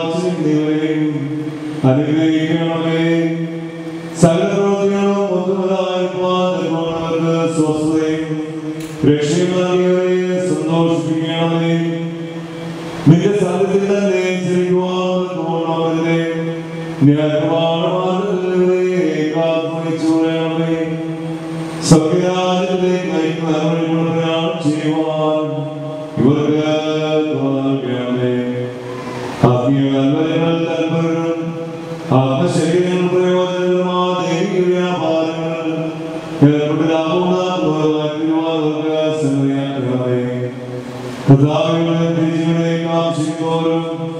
അനുഗ്രഹിക്കണമേ സകല പ്രവൃത്തികളും ഒത്തുമല നിന്റെ സത്യത്തിൽ തന്നെ ചെയ്യുവാൻ തോന്നവരെ ന്യായപ്രമാണമാനങ്ങളെ കാത്തുവച്ചുകൊള്ളണമേ സത്യരാജ്യത്തെ നയിക്കുന്ന പ്രയാണം ചെയ്യുവാൻ ഇവർക്ക് ഭാഗ്യമേ ആത്മീയങ്ങൾ തൽപരം ആത്മശരീരം പ്രയോജനകരമായ ദൈവിക വ്യാപാരങ്ങൾ ഏർപ്പെട്ടിരാകുന്ന സംഗതിയാക്കണമേ കഥാവികളെ ബീജങ്ങളെ കാക്ഷിക്കുന്നവരും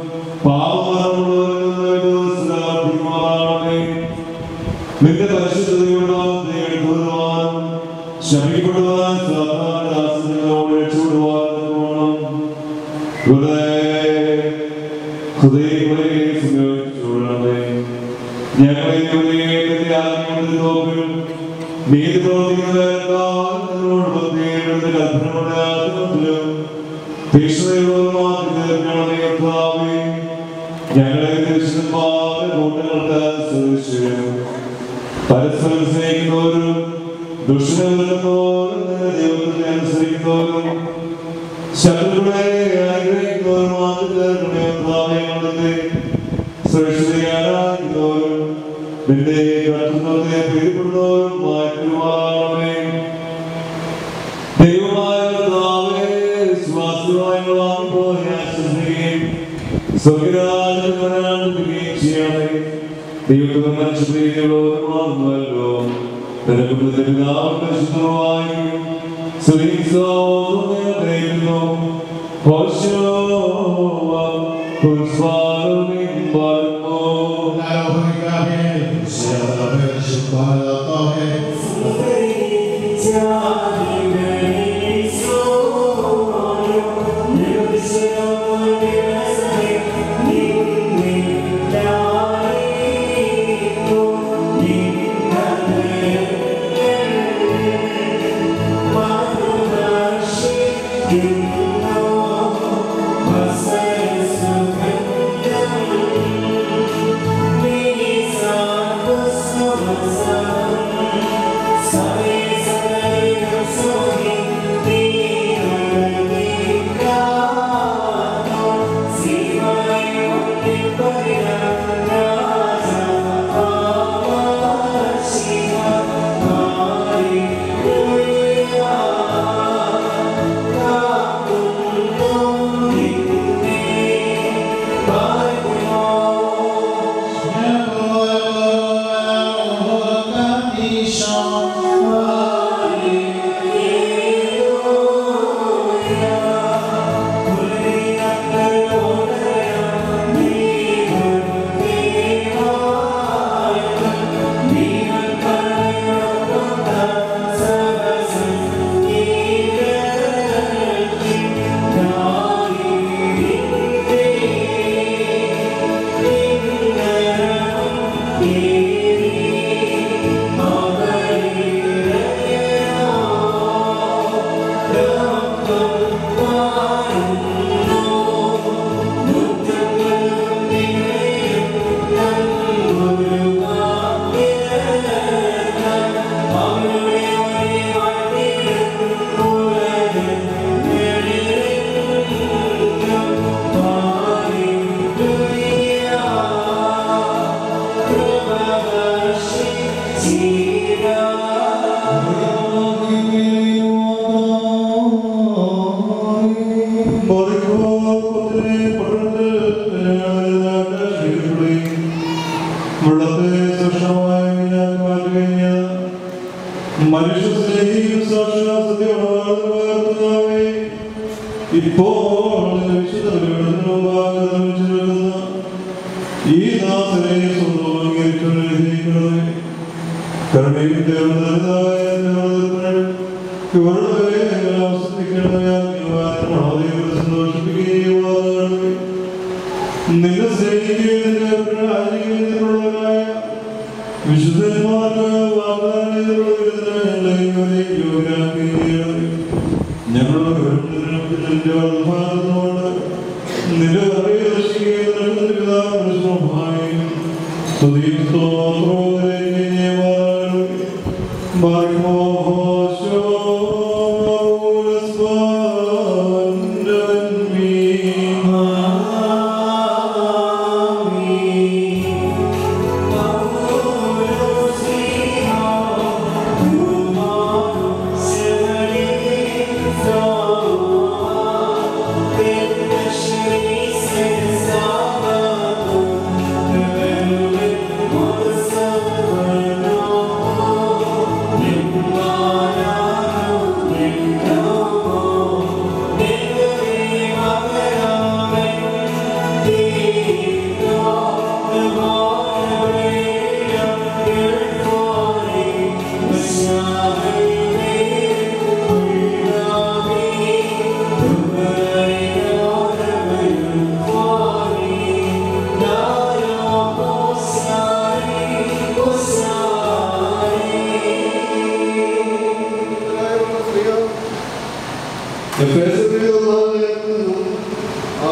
പാപമാണമേ നിന്റെ പരിശുദ്ധതയോട് എടുക്കുവാനും ശമിക്കപ്പെടുവാൻ സാധാരണ രക്ഷപ്പെടുവാനും ഹൃദയങ്ങളെ സംയോജിച്ചുകൊള്ളണമേ ഞങ്ങളെ നോക്കും നീതി പ്രവർത്തിക്കുന്നവരെക്കാളോട് പ്രത്യേക കൽപ്പനമുണ്ടാകുന്നതിലും തീക്ഷ്ണതയോടുമാണമേ കർത്താവേ ഞങ്ങളെ ദുഷ്ടന്മാരുടെ കൂട്ടങ്ങൾക്ക് സുരക്ഷിതരും പരസ്പരം സ്നേഹിക്കുന്നവരും ദുഷ്ടനവരും ദൈവത്തെ അനുസരിക്കുന്നവരും ശത്രുക്കളെ ആഗ്രഹിക്കുന്നവരുമാത്രത്തെ സുരക്ഷിതരായിരിക്കുന്നവരും നിന്റെ കർത്തൃത്വത്തെ പ്രീതിപ്പെടുന്നവരും മാറ്റുവാണമേ ദൈവമായ കർത്താവേ വിശ്വാസമായി വാങ്ങിപ്പോയി ആശ്വസിക്കുകയും സ്വർഗരാജുകയും ചെയ്യണമേ ദൈവത്തിന് മനുഷ്യപ്രീതിയുള്ളവരുമാകുന്നല്ലോ നിനക്ക് പിതാവിന്റെ ശുദ്ധമായും സുരീസോന്നു ഹോശോ പുഷ്പാലുമിൻ പരമോ ഇപ്പോൾ ഈ ദാസനെ സ്വന്തം അംഗീകരിക്കണമേ കരുണയും തീർന്നതായ ഇവരുടെ സന്തോഷിപ്പിക്കുകയും നിന്നെ സ്നേഹിക്കുകയും ആചരിക്കുന്നതിനുള്ളവരായ വിശുദ്ധന്മാർക്ക് വാഗ്ദാനം ഞങ്ങളുടെ ഭാഗത്തുകൊണ്ട് നിന്റെ അറിയുകയും പിതാവിനും സ്തുതിയും സ്തോത്രവും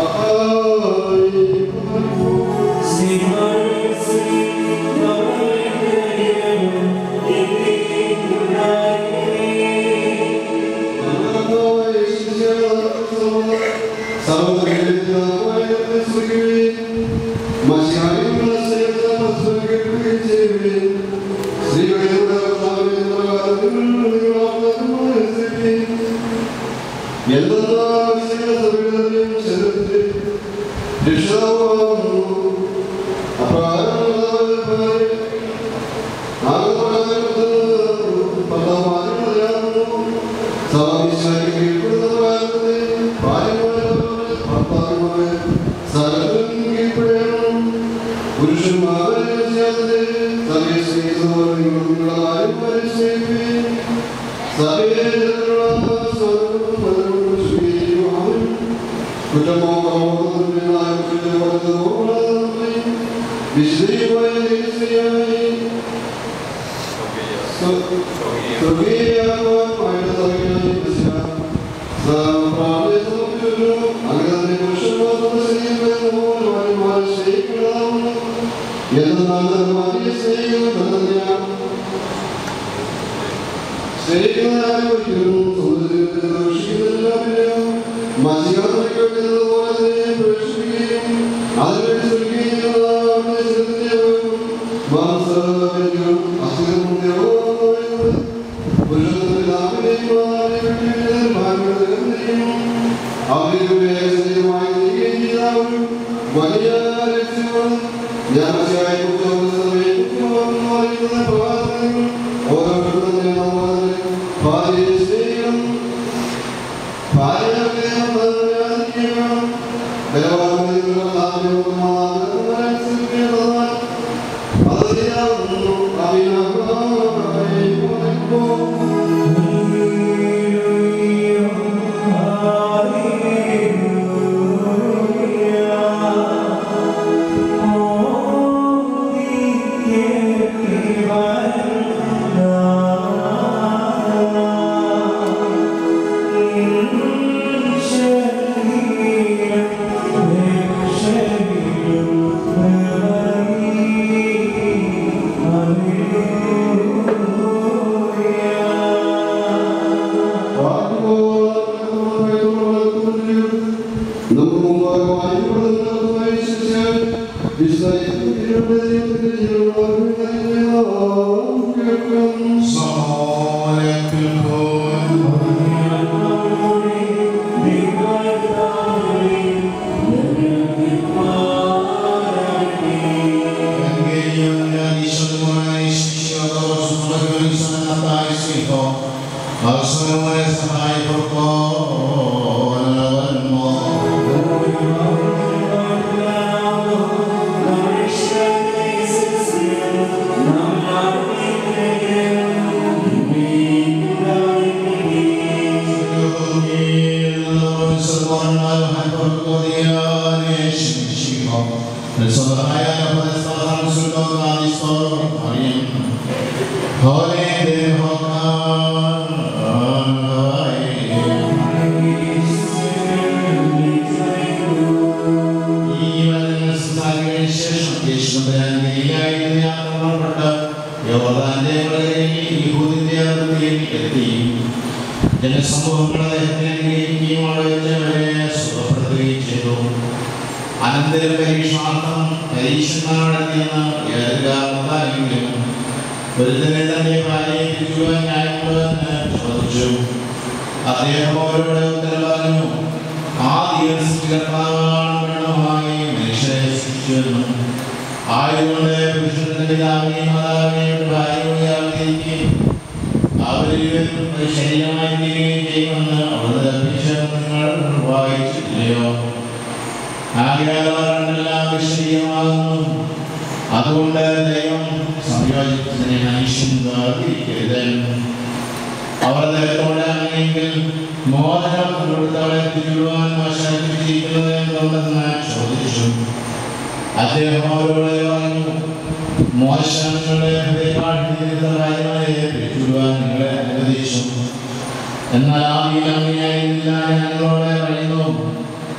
എന്നാൽ ആ നീലമ്മയായിരുന്നില്ല ഞങ്ങളോട് പറയുന്നു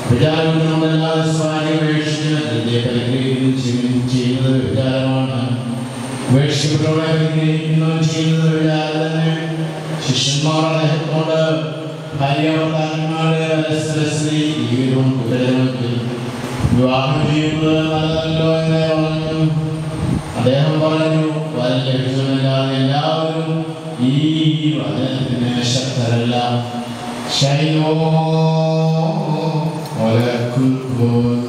വിചാരങ്ങളെല്ലാം സ്വാധീനപേക്ഷിച്ച് ഹൃദയ പരിഗ്രഹിക്കുകയും ചെയ്യുന്നത് വിചാരമാണ് ഉപേക്ഷിക്കപ്പെട്ടവളെ പരിഗ്രഹിക്കുന്നതും ചെയ്യുന്നത് വിചാരം തന്നെ ശിഷ്യന്മാർ അദ്ദേഹത്തോട് ഭാര്യാഭർത്താക്കന്മാരുടെ പരസ്പരശ്രീ ജീവിതവും തുടരുമെങ്കിൽ വിവാഹം ചെയ്യുന്നത് നല്ലതല്ലോ എന്ന് പറഞ്ഞു അദ്ദേഹം പറഞ്ഞു വരം ലഭിച്ചവനല്ലാതെ എല്ലാവരും ഈ വചനത്തിന് ശക്തരല്ല ശൈനോ ഒലക്കുൽക്കുൻ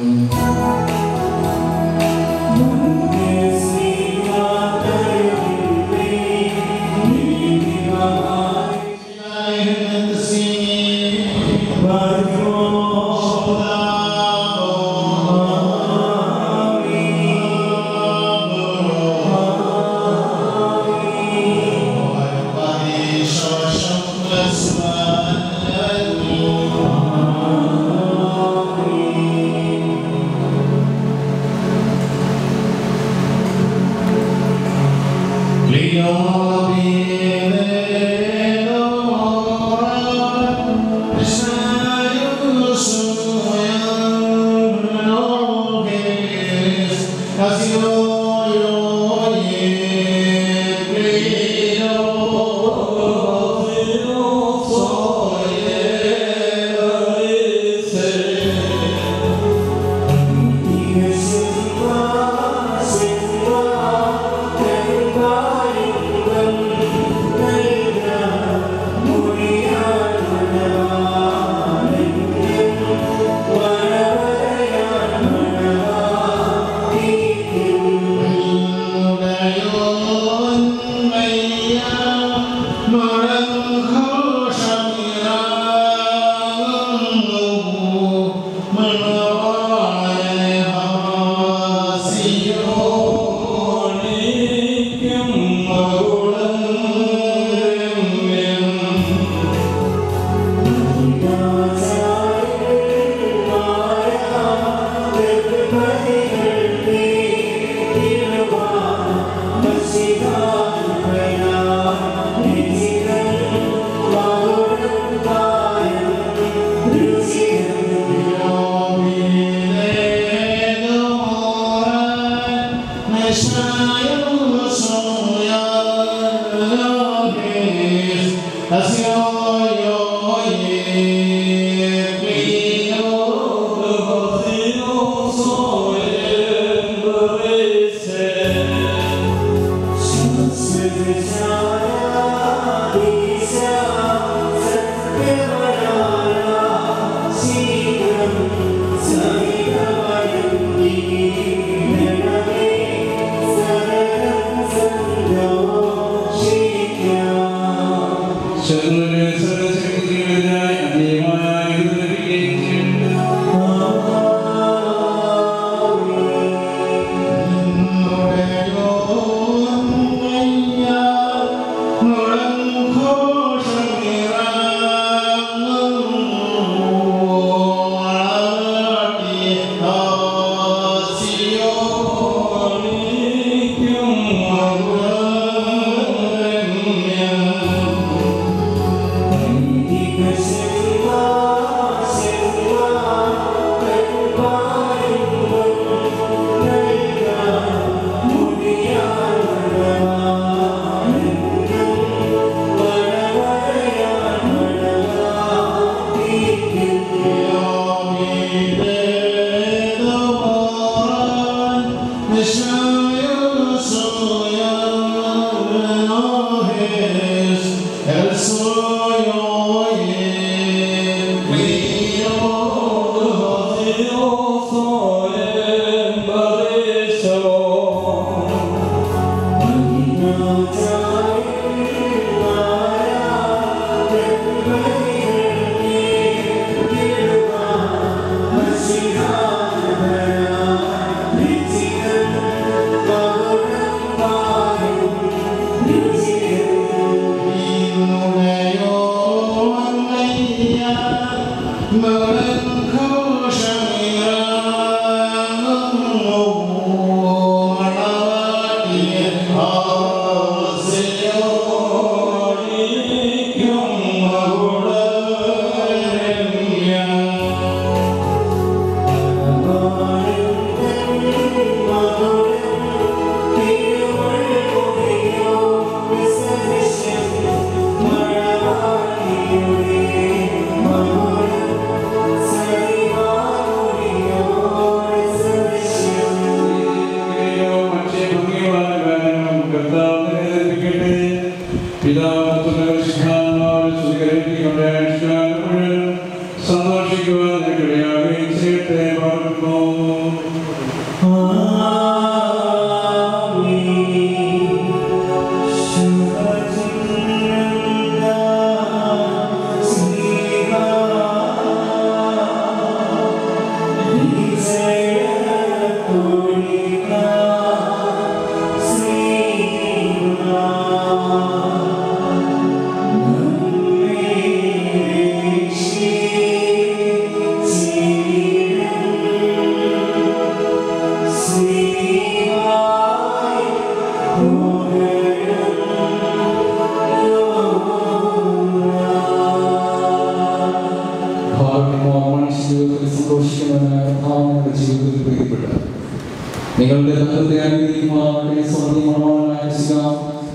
സന്തോഷിക്കുന്നതിനായ കർത്താവിന്റെ ജീവിതത്തിൽ പ്രിയപ്പെട്ട നിങ്ങളുടെ ബന്ധത്തെ അനുഗ്രഹിക്കുമാറാകട്ടെ സ്വർണ്ണീയമായ ശിഖാം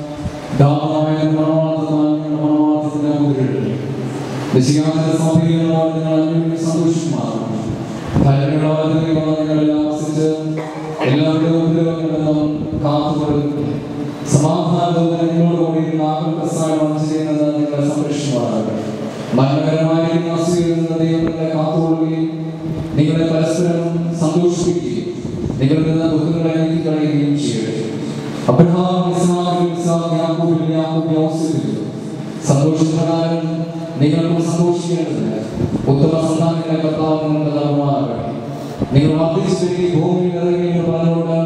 ദാനമായ മണവാളത്തിന്റെ മുദ്രകൾ നിശികാന്ത സമീപനമായി നിങ്ങൾ അനുഗ്രഹിച്ച് സന്തോഷിക്കുമാറാകട്ടെ ഫലങ്ങളായ ദൈവങ്ങളെല്ലാം ആശ്രയിച്ച് എല്ലാവരുടെ ഉപദ്രവങ്ങളിലും കാത്തുകൊടുക്കട്ടെ സമാധാനത്തോടെ നിങ്ങളോടുകൂടി നാഗരിക സഹായം ചെയ്യുന്നത് നിങ്ങളെ സംരക്ഷിക്കുമാറാകട്ടെ മനോഹരമായ ആശ്രയിക്കുന്ന ദൈവങ്ങളെ കാത്തുകൊള്ളുകയും നിങ്ങളെ പരസ്പരം സന്തോഷിപ്പിക്കുകയും നിങ്ങളിൽ നിന്ന് ദുഃഖങ്ങളെ നീക്കിക്കളയുകയും ചെയ്യട്ടെ Abraham Ismail Ishaq Yakub Yakub Yosef സന്തോഷപ്രകാരം നിങ്ങൾക്കും സന്തോഷിക്കേണ്ടതിന് ഉത്തമ സന്താനങ്ങളെ കർത്താവ് നിങ്ങൾക്ക് നൽകുമാറാകട്ടെ നിങ്ങൾ വർദ്ധിച്ചു വരികയും ഭൂമിയിൽ ഇറങ്ങുകയും പറഞ്ഞുകൊണ്ട്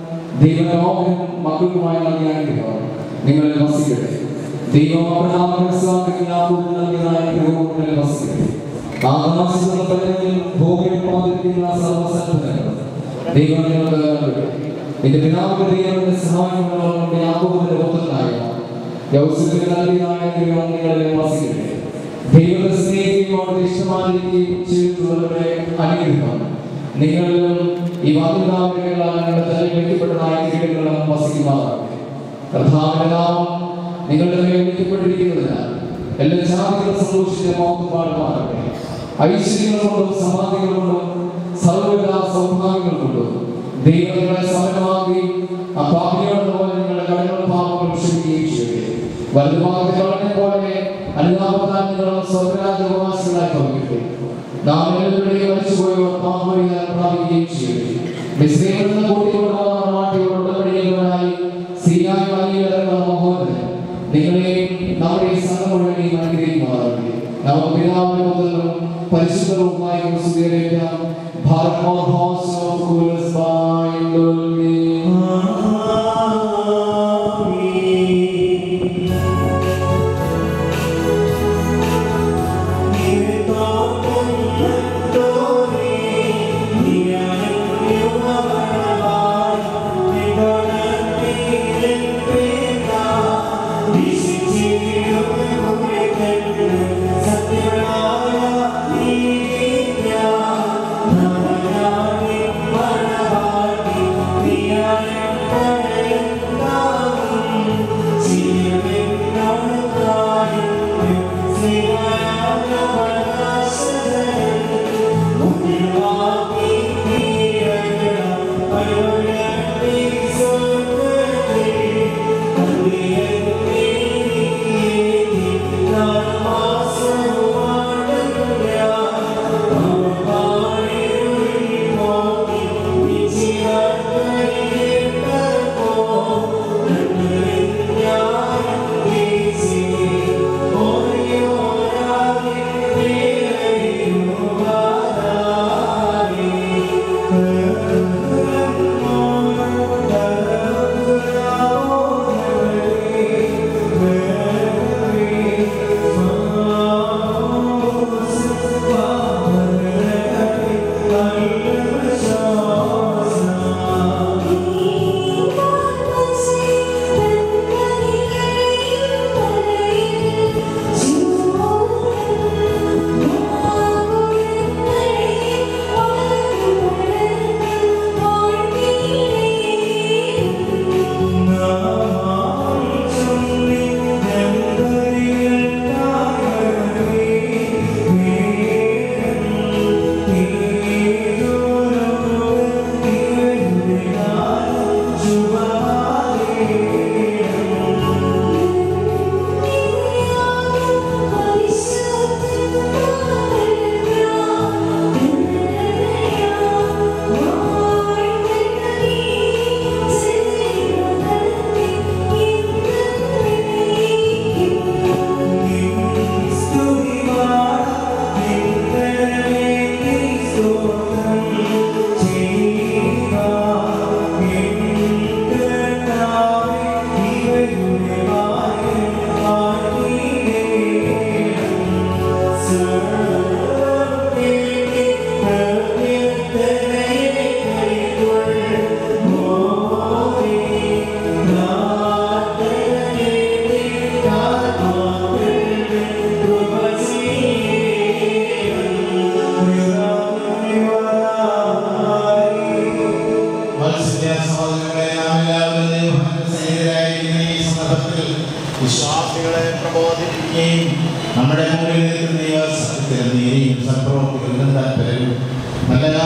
ദൈവലോകം മക്കൾക്കുമായി നൽകിയ അനുഗ്രഹം നിങ്ങളിൽ വസിക്കട്ടെ ദൈവം അബ്രഹാമിന് ഇസ്ഹാഖിന് യാക്കൂബിന് നൽകിയതായ അനുഗ്രഹവും നിങ്ങളിൽ വസിക്കട്ടെ ആകാശത്തുള്ള പലരിൽ ഭൂമിയിൽ ഉത്പാദിപ്പിക്കുന്ന സർവ്വസമ്പന്നങ്ങൾ ദൈവം നിങ്ങൾക്ക് നൽകട്ടെ എന്റെ പിതാവിന്റെ ദൈവത്തിന്റെ സഹായങ്ങളുണ്ട് യാക്കോബിന്റെ പുത്രനായ യൗസഫിന് നൽകിയതായ ദൈവം നിങ്ങളെ വസിക്കട്ടെ ദൈവത്തെ സ്നേഹിക്കുകയും അവിടെ ഇഷ്ടമായിരിക്കുകയും ചെയ്തിട്ടുള്ളവരുടെ അനുഗ്രഹം നിങ്ങളിലും ഈ വാക്കുകാവികളാൽ നിങ്ങളുടെ തലയിൽ വെക്കപ്പെട്ടതായ കിരീടങ്ങളും വസിക്കുമാറാകട്ടെ കർത്താവിന്റെ നാമം നിങ്ങളുടെ മേൽ വെക്കപ്പെട്ടിരിക്കുന്നതിനാൽ എല്ലാ ജാതികളും സന്തോഷിച്ച് മോഹം പാടുമാറാകട്ടെ ഐശ്വര്യങ്ങൾ കൊണ്ടും സമാധികൾ കൊണ്ടും സർവ്വവിധ സൗഭാഗ്യങ്ങൾ കൊണ്ടും ദൈവം നിങ്ങളെ സമരമാക്കുകയും ആ പാപികളുടെ പോലെ നിങ്ങളുടെ കടകൾ പാപങ്ങൾ ക്ഷമിക്കുകയും ചെയ്യട്ടെ വലുതുമാകത്തെ പോലെ അനുതാപത്താൽ നിങ്ങളും സ്വർഗരാജവാസികളായി ഭവിക്കട്ടെ നാം എല്ലാവരുടെയും മരിച്ചുപോയവർ പാപവഴിയാൽ പ്രാപിക്കുകയും ചെയ്യട്ടെ മിസ്രൈമിൽ നിന്ന് കൂട്ടിക്കൊണ്ടുപോകുന്ന നാട്ടിയോട് ഉടമ്പടിയുള്ളവരായി സ്ത്രീയായി വാങ്ങിയിറങ്ങുന്ന മഹോദരൻ നിങ്ങളെയും നമ്മുടെ ഈ സംഘം മുഴുവനെയും അനുഗ്രഹിക്കുമാറാകട്ടെ നമുക്ക് പിതാവിനും മുതലും പരിശുദ്ധവുമായ സ്തുതിയേക്കാം ഭാരത് മഹോത്സവ സത്യമായ നീതിയ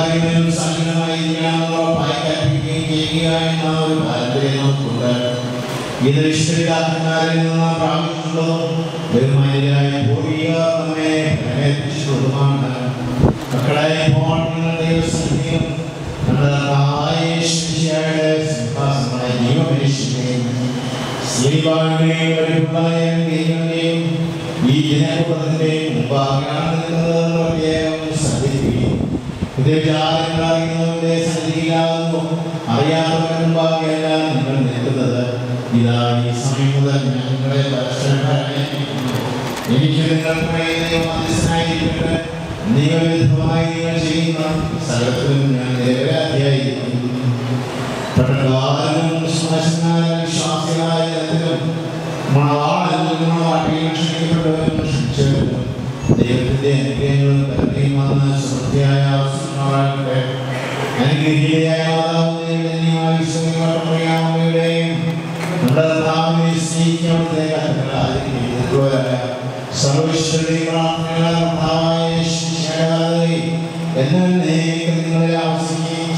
കാര്യങ്ങളിലും സജീവമായിരിക്കാനുള്ള ഉറപ്പായി കൽപ്പിക്കുകയും ചെയ്യുക എന്ന ഒരു പാരമ്പര്യം നമുക്കുണ്ട് ഇത് ഇഷ്ടമില്ലാത്തവരിൽ നിന്ന് പ്രാപിച്ചിട്ടുള്ളതും ബഹുമാനിയായ പൂർവിക നമ്മെ പ്രേരിപ്പിച്ചിട്ടുള്ളതുമാണ് മക്കളെ ഇപ്പോൾ നിങ്ങൾ ദൈവസന്നിധിയും നമ്മുടെ കർത്താവായ യേശുമിശിഹായുടെ സിംഹാസനമായ ജീവപരിശുദ്ധയും സ്ലീബാവിന്റെയും പരിപൂർണ്ണമായ ദൈവന്റെയും ഈ ജനകൂട്ടത്തിന്റെയും മുമ്പാകെയാണ് നിൽക്കുന്നത് പ്രത്യേകം ശ്രദ്ധിക്കുകയും ഇത് ജാതകങ്ങൾ അറിയുന്നവരുടെ സന്നിധിയിലാകുന്നു അറിയാത്തവരുടെ മുമ്പാകെയല്ല നിങ്ങൾ നിൽക്കുന്നത് ഇതാ ഈ സമയം മുതൽ ഞങ്ങളെ പരസ്പരമായി എനിക്ക് നിങ്ങൾക്ക് ദൈവം മധ്യസ്ഥനായിരിക്കട്ടെ നിയമവിരുദ്ധമായി നിങ്ങൾ ചെയ്യുന്ന സകലത്തിലും ഞാൻ നിരപരാധിയായിരിക്കും പട്ടണവാദനും വിശ്വാസനായ വിശ്വാസികളായ ജനത്തിലും മണവാളനും മണവാട്ടിയും ക്ഷണിക്കപ്പെട്ടവരും ക്ഷണിച്ചവരും ദൈവത്തിന്റെ അനുഗ്രഹങ്ങളും കരുതയും വന്ന് സമൃദ്ധിയായ ആവശ്യമാകട്ടെ അനുഗ്രഹീതയായ മാതാവ് ധന്യമായ വിശ്വമയുടെയും നമ്മുടെ കർത്താവിനെ സ്നേഹിക്കാൻ അവിടുത്തെ കൽപ്പനകളായിരിക്കും സർവീശ്വരയും പ്രാർത്ഥനകളെ കർത്താവായ യേശുശിഹായെ എന്നേക്കും നിങ്ങളെ ആവശ്യിക്കുകയും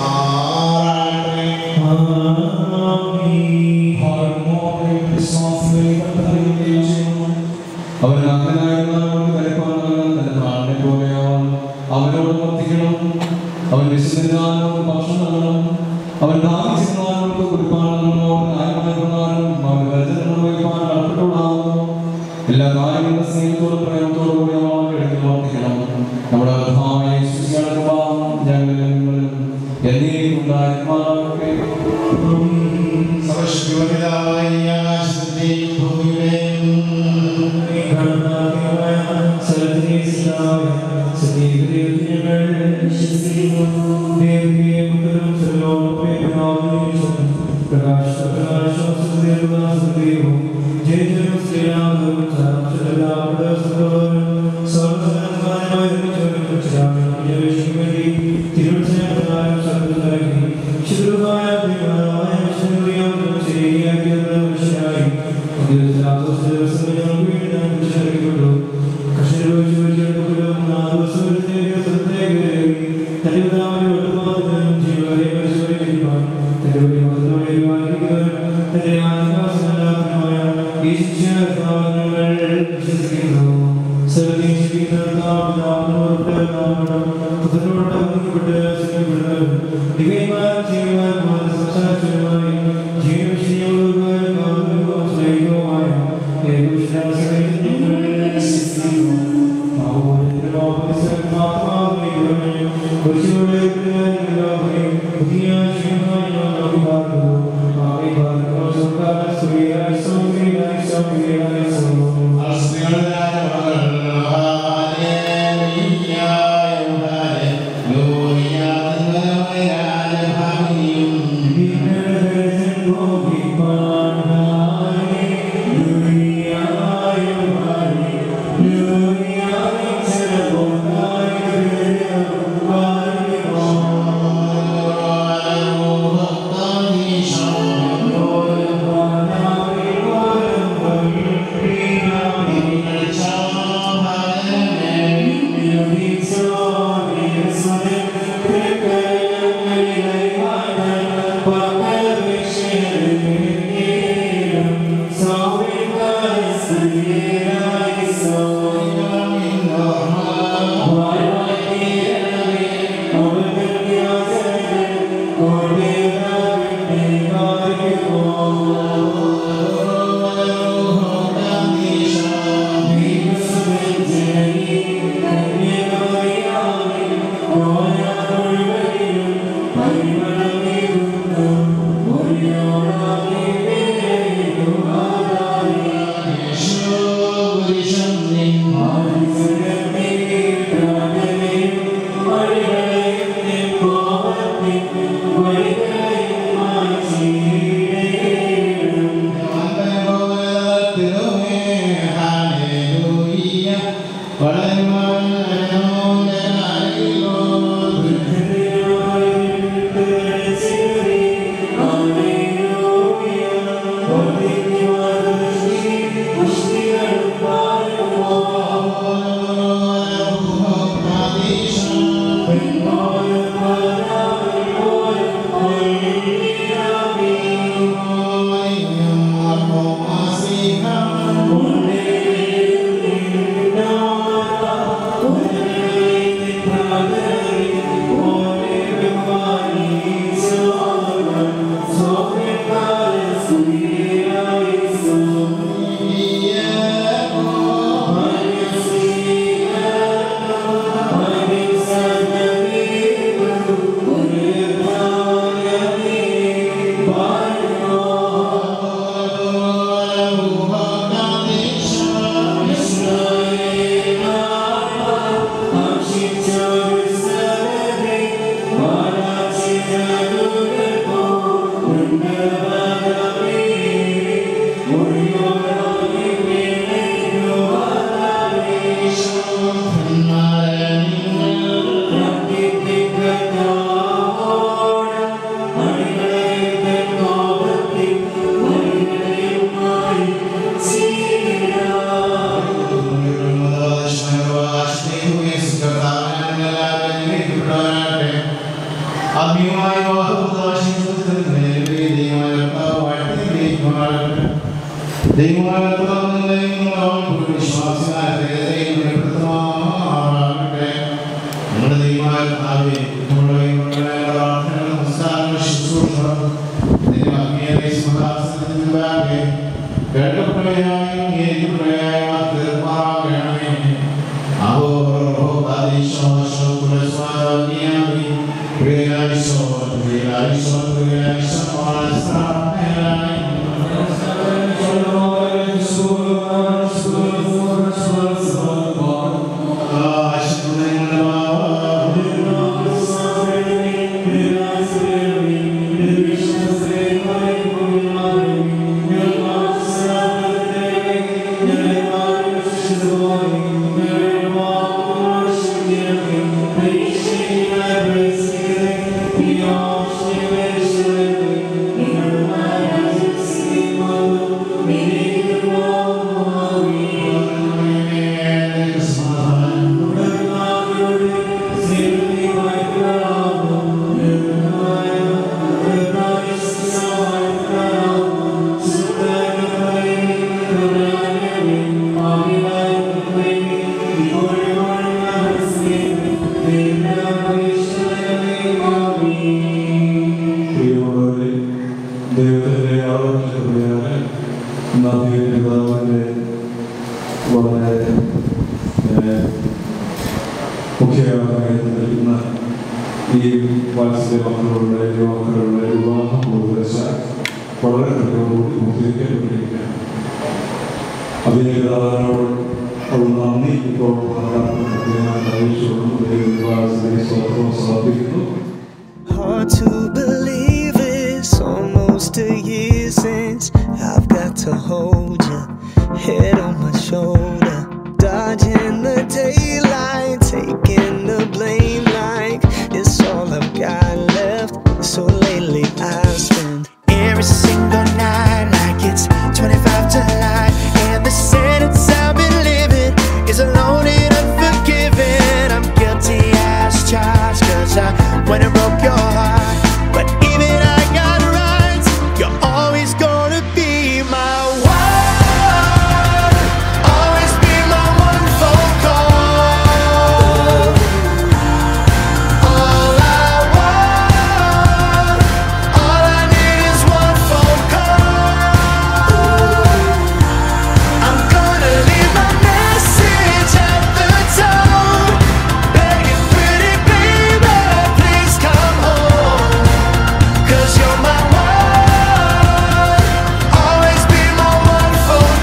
ചെയ്യുമാറാകട്ടെ അവൻ അന്ധനായിരുന്നവരോട് കരപ്പാണെന്ന് തന്റെ പ്രാണനെ പോലെയാവാൻ അവനോട് വർത്തിക്കണം അവൻ വിശുദ്ധനാനോട് ഭക്ഷണം നൽകണം അവൻ ദാഹിച്ചിരുന്നവനോട് കുടിപ്പാണെന്നോട് ന്യായമായ പ്രകാരം അവൻ രചന വഹിപ്പാൻ കടപ്പെട്ടുകൊള്ളാവുന്നു എല്ലാ കാര്യങ്ങളും സ്നേഹത്തോടും പ്രേമത്തോടും കൂടി അവൻ എടുത്ത് വർത്തിക്കണം നമ്മുടെ കർത്താവായ യേശുവിന്റെ കൃപ ഞങ്ങളിലും നിങ്ങളിലും എന്നേക്കും ഉണ്ടായിരിക്കുമാറാകട്ടെ സർവശക്തിവനായ ആകാശത്തിന്റെയും ഭൂമിയുടെയും Thank you. ആത്മീയമായ ദൈവമായ നമ്മുടെ ദൈവമായ ഭാവി നമ്മുടെ പ്രാർത്ഥനകൾ നമസ്കാരങ്ങൾ ശുശ്രൂഷകളും നിന്റെ ആത്മീയതയെ സിംഹാസനത്തിന് മുമ്പാകെ കേൾക്കപ്പെടുകയായും ഏറ്റുപടുകയായും തീർപ്പാകണമേ പ്രിയമുള്ളവരെ ദൈവത്തിൻ്റെ ആലോചനയാണ് നദിയുടെ പിതാവിൻ്റെ വളരെ ഏഹ്, മുഖ്യമായി നിൽക്കുന്ന ഈ വാത്സല്യ മക്കളുടെ യുവാക്കളുടെ വിവാഹം കൂടിവശ വളരെ കൃത്യതയോടുകൂടി പൂർത്തീകരിക്കപ്പെട്ടിരിക്കുകയാണ് അതിൻ്റെ പിതാവിനോട് ഉള്ള നന്ദി ഇപ്പോൾ പ്രത്യേകമായി അറിയിച്ചുകൊണ്ടും ദൈവ സ്വത്വം സമർപ്പിക്കുന്നു Hard to believe it's almost a year since I've got to hold you, head on my shoulder, dodging the daylight, taking the blame like it's all I've got left. So lately I spend every single night like it's 25 to life, and the sentence I've been living is alone and unforgiven. I'm guilty as charged, cause I went and broke your heart. But even I got rights, you're always gonna be my one. Always be my one phone call. All I want, all I need is one phone call. I'm gonna leave my message at the door, begging pretty baby, please come home. Cause you're my one, always be my one phone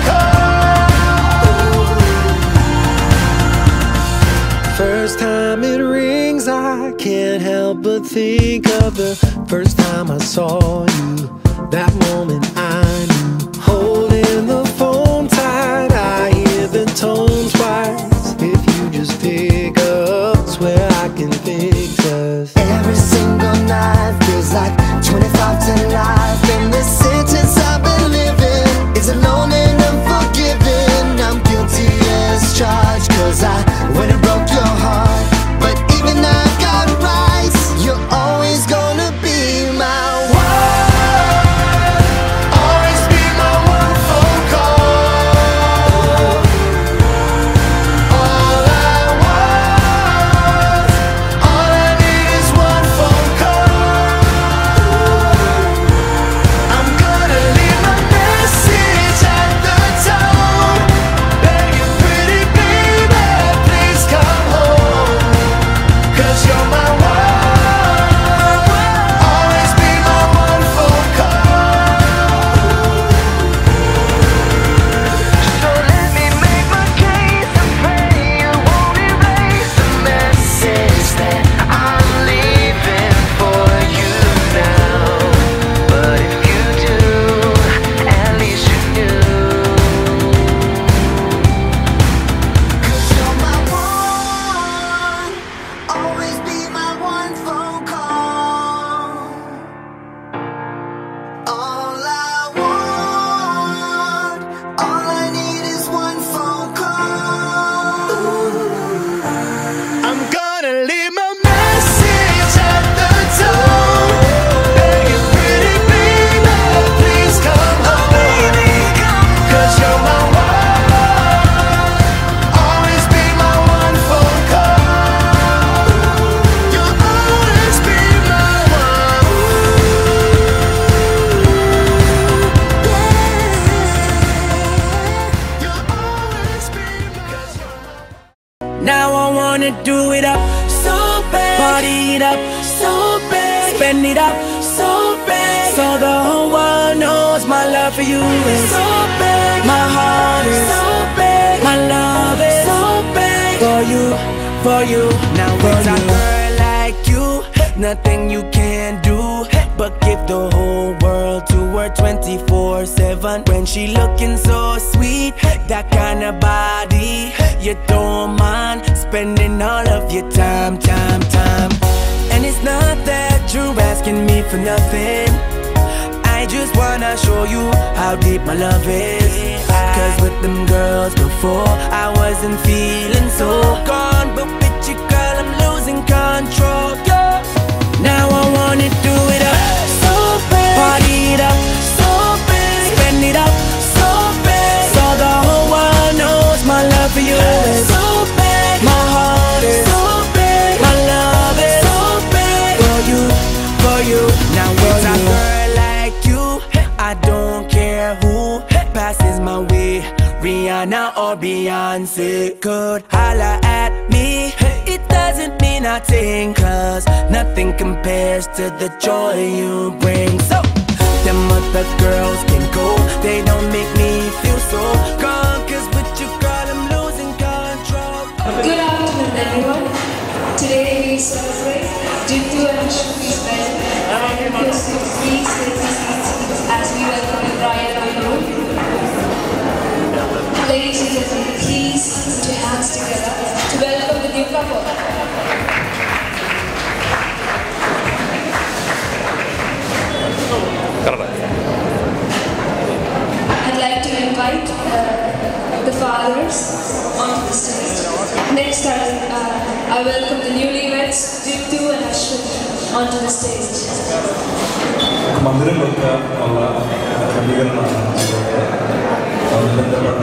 call. First time it rings, I can't help but think of the first time I saw you. That moment I knew. Holding the phone tight, I hear the tone twice. If you just pick up, swear I can fix us. Every single night feels like 25 to life. And the sentence I've been living is alone and unforgiven. I'm guilty as charged, cause I went and broke your heart. But even I got rights, you're always gonna be my one. Always so big. Spend it up so big. So the whole world knows my love for you is so big. My heart is so big. My love is so big. For you, for you. Now with a girl like you, nothing you can do but give the whole world to her 24 7 when she looking so sweet that kind of body you don't mind spending all of your time time time and it's not that you're asking me for nothing I just wanna show you how deep my love is Cause with them girls before I wasn't feeling so gone But with you girl I'm losing control yeah. Now I wanna do it up so big Party it up so big Spend it up so big So the whole world knows my love for you is so big My heart is so big My love is so big For you, for you Now with a girl like you I don't care who passes my way Rihanna or Beyonce could holla at me It doesn't mean nothing Cause nothing compares to the joy you bring So, them other girls can go They don't make me feel so gone Cause with you girl I'm losing control Good afternoon, everyone. Today we celebrate Jintu and Shruti's wedding. I request you to please take your seats as we welcome the bride and groom. Ladies and gentlemen, please put your hands together to welcome the new couple. I'd like to invite uh, the fathers onto the stage. Next, I, uh, I welcome the newlyweds, Jintu and Ashwin, onto the stage. മന്ദിരങ്ങളൊക്കെ ഉള്ള ക്രമീകരണമാണ് ചെയ്തത് അതുമായി ബന്ധപ്പെട്ട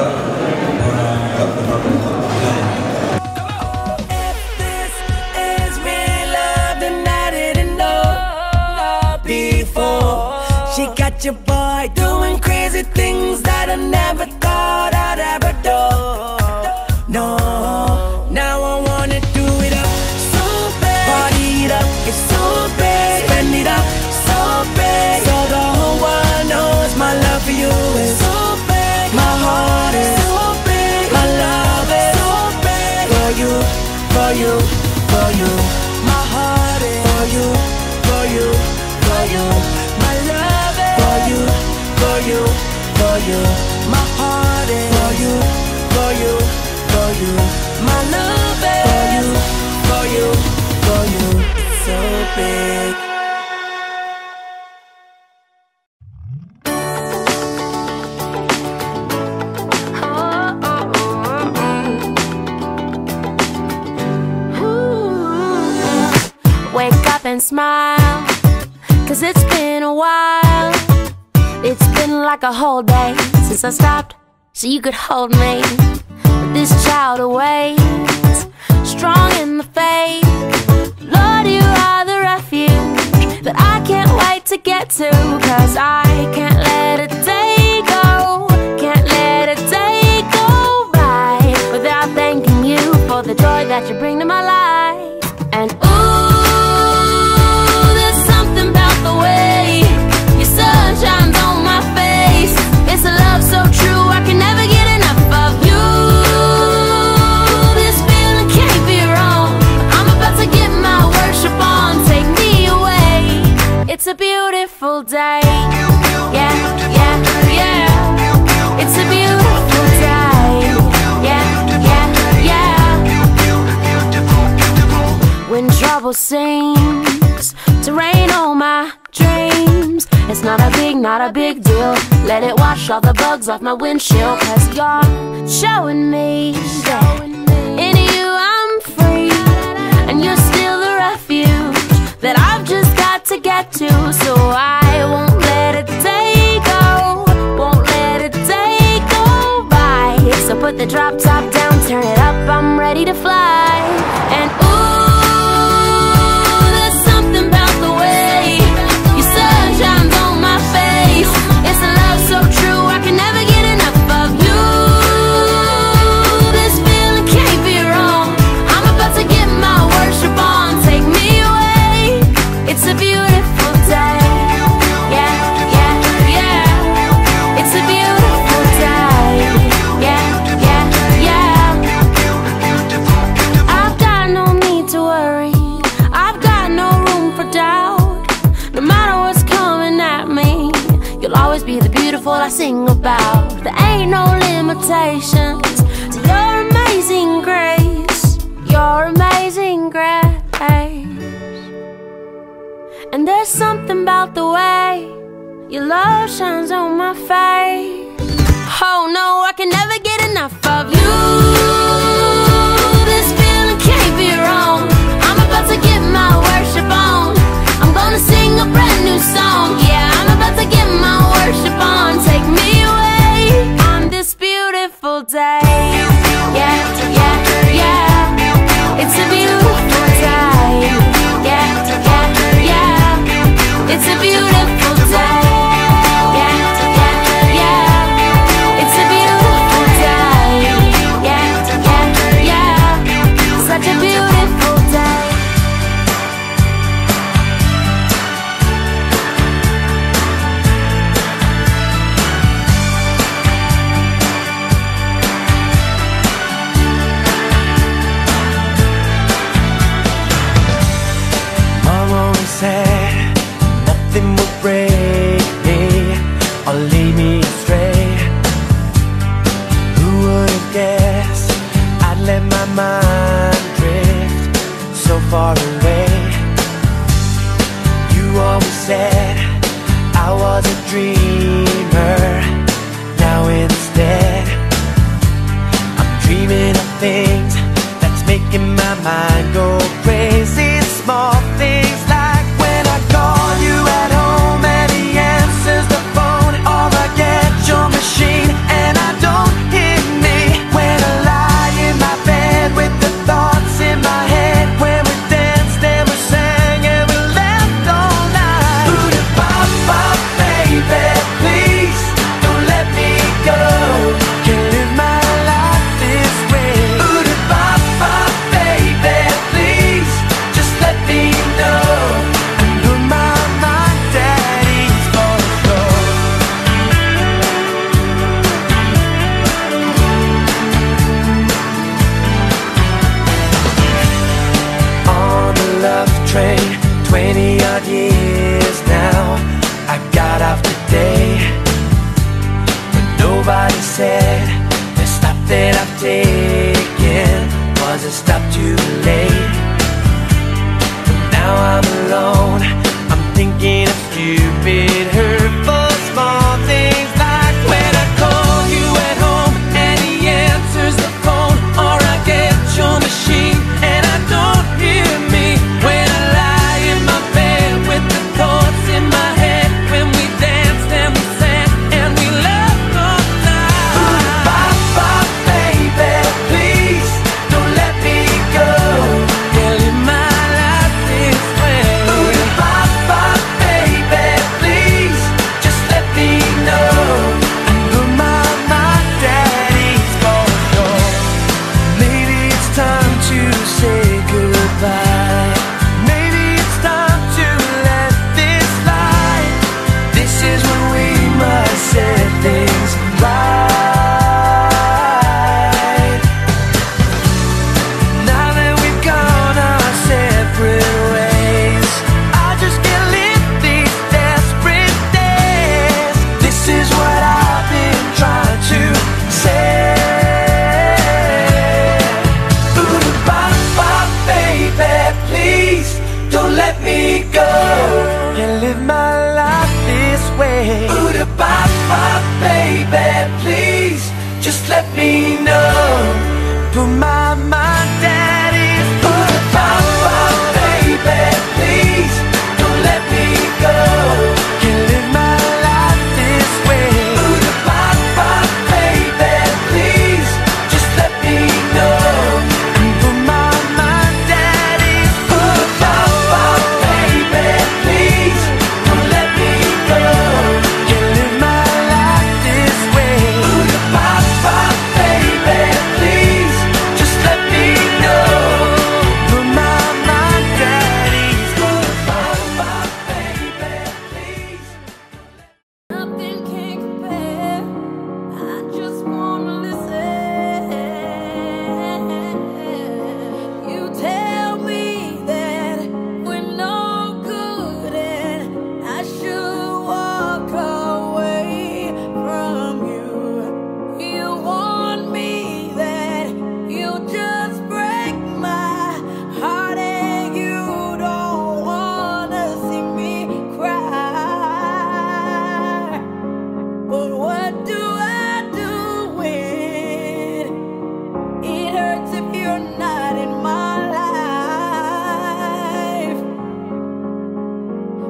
is real love then I didn't know before. She got your boy doing crazy things that I never thought I'd ever do. No, now I wanna do it up so bad. Party it up, it's so bad. Spend it up so bad. So the whole world knows my love for you is so big. My heart is so big. My love is so big. For you, for you, for you. My heart is for you, for you, for you. My love is for you, for you, for you. My heart is for you, for you, for you. My love is for you, for you, for you. It's so big. Wake up and smile, cause it's been a while. It's been like a whole day since I stopped so you could hold me. But this child awaits, strong in the faith. Lord, you are the refuge that I can't wait to get to. Cause I can't let a day go, can't let a day go by without thanking you for the joy that you bring to my life. And ooh, there's something about the way your sun shines on my face. It's a love so true, I can never get enough of you. This feeling can't be wrong. I'm about to get my worship on, take me away. It's a beautiful day. Yeah, yeah, yeah. It's a beautiful day. Yeah, yeah, yeah. When trouble seems to rain on my dreams, it's not a big, not a big deal. Let it wash all the bugs off my windshield. Cause you're showing me that in you I'm free. And you're still the refuge that I've just got to get to. So I won't let a day go, won't let a day go by. So put the drop top down, turn it up, I'm ready to fly. And ooh, there's something about the way your sun shines on my face. It's a love so true, I can never get enough of you. This feeling can't be wrong. I'm about to get my worship on, take me away. beautiful I sing about. There ain't no limitations to your amazing grace, your amazing grace. And there's something about the way your love shines on my face. Oh no, I can never get enough of you. This feeling can't be wrong. I'm about to get my worship on. I'm gonna sing a brand new song. Yeah, I'm about to get my worship on. Take me away on this beautiful day. Yeah, yeah, yeah. It's a beautiful day. Yeah, yeah, yeah. It's a beautiful day. Yeah, yeah, yeah. It's a beautiful day. Yeah, yeah, yeah. Such a beautiful day. Mom always said nothing would break me or lead me astray. Who would have guessed I'd let my mind drift so far away? You always said I was a dreamer. Now instead, I'm dreaming of things that's making my mind go crazy. Small things like when I call you at home and he answers the phone, or I get your machine and I don't hear me. When I lie in my bed with the thoughts in my head, when we danced and we sang and we laughed all night. Ooh, pop, pop, baby, please don't let me go. Can't live my life this way. Ooh, pop, pop, baby, please just let me know. Under my mind, daddy's gonna go. on the love train 20 odd years now I got off today But nobody said The stop that I've taken Was a stop too late But now I'm alone I'm thinking of stupid hurtful small things Like when I call you at home And he answers the phone Or I get your machine And I don't hear me When I lie in my bed With the thoughts in my head When we danced and we sang And we laughed all night Bop, bop, baby, please Don't let me go Can't live my life this way Bop, bop, baby, please Just let me know Under my mind, daddy's gonna go Maybe it's time to say goodbye. Maybe it's time to let this lie. This is when we must set things right. Now that we've gone our separate ways, I just can't live these desperate days. This is what I've been trying to say. Ooh, bop, bop, baby, please don't let me go. Can't live my life this way. Ooh, bop, bop, baby, please just let me know. Put my mind at ease. Ooh, bop, bop, baby, please don't let me go. Can't live my life this way. Ooh, bop, bop, baby, please just let me know. And put my mind at ease. Ooh, bop, bop, baby, please don't let me go. Can't live my life this way. Ooh, bop, bop, baby,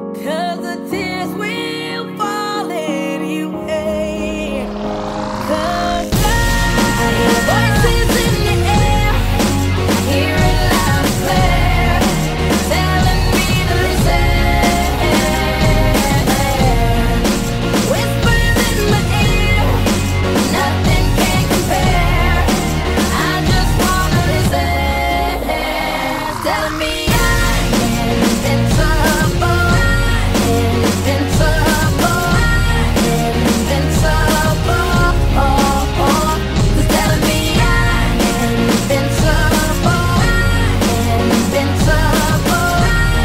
Cause the tears will fall anyway. Cause voices in the air, hear it loud and clear, telling me to listen. Whispers in my ear, nothing can compare. I just wanna listen, telling me I am invincible, invincible, invincible. Just telling me I am invincible, invincible,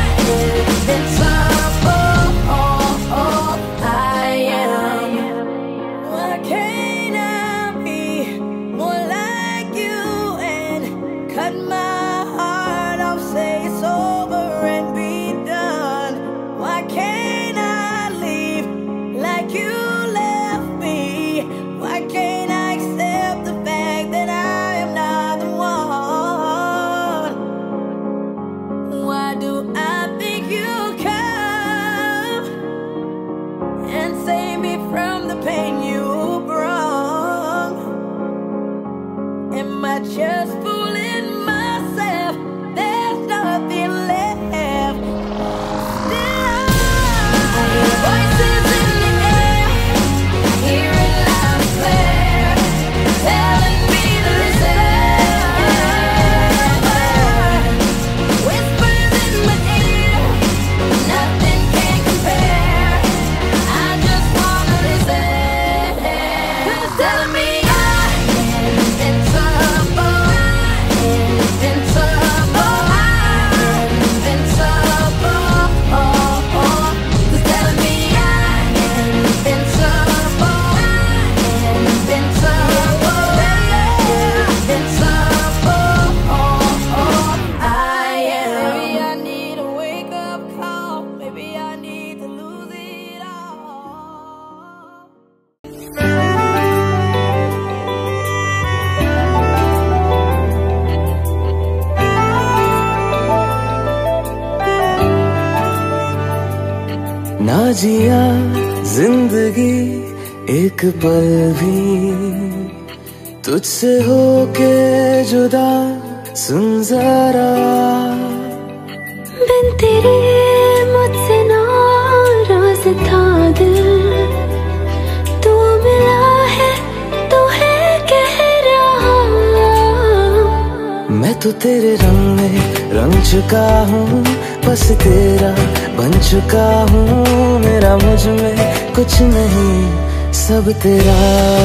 invincible. I am. Why can't I be more like you and cut my heart off, say it's over and be done? Why can't I leave like you left me? Why can't I accept the fact that I am not the one? Why do I think you come? and save me from the pain you brought. Am I just fooling myself? There's nothing left. Voices in the air, hear it loud and clear, telling me to listen. Whispers in my ear, nothing can compare. I just wanna listen. Telling me I am invincible, invincible, invincible. Just telling me I am invincible, invincible, invincible. I am. Maybe I need a wake up call. Maybe I need to lose it all. ना जिया जिंदगी एक पल भी तुझसे होके जुदा सुन जरा बिन तेरे मुझसे नाराज था दिल तू मिला है तो है कह रहा मैं तो तेरे रंग में रंग चुका हूँ बस तेरा बन चुका हूँ मेरा मुझ में कुछ नहीं सब तेरा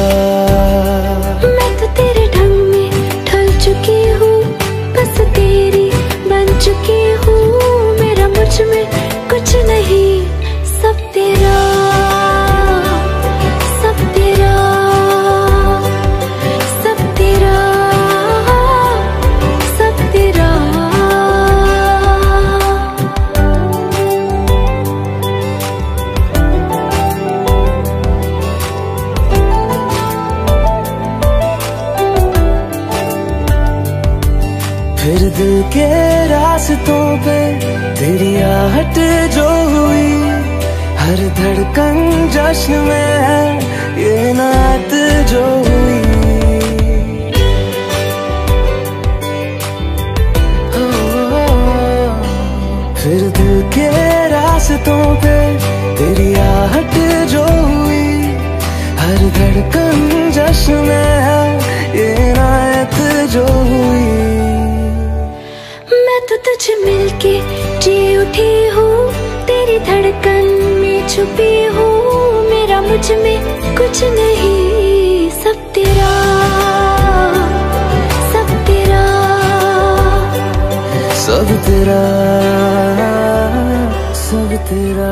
मैं तो तेरे ढंग में ढल चुकी हूँ बस तेरी बन चुकी हूँ मेरा मुझ में कुछ नहीं सब तेरा सब तेरा सब तेरा सब तेरा फिर दिल के रास्तों पे तेरी आहट जो हुई हर धड़कन जश्न में है ये नात जो हुई हो, फिर दिल के रास्तों पे तेरी आहट जो हुई हर धड़कन जश्न में है ये नात जो हुई मैं तो तुझे मिलके जी उठी हूँ तेरी धड़कन में छुपी हूँ मेरा मुझ में कुछ नहीं सब तेरा सब तेरा सब तेरा सब तेरा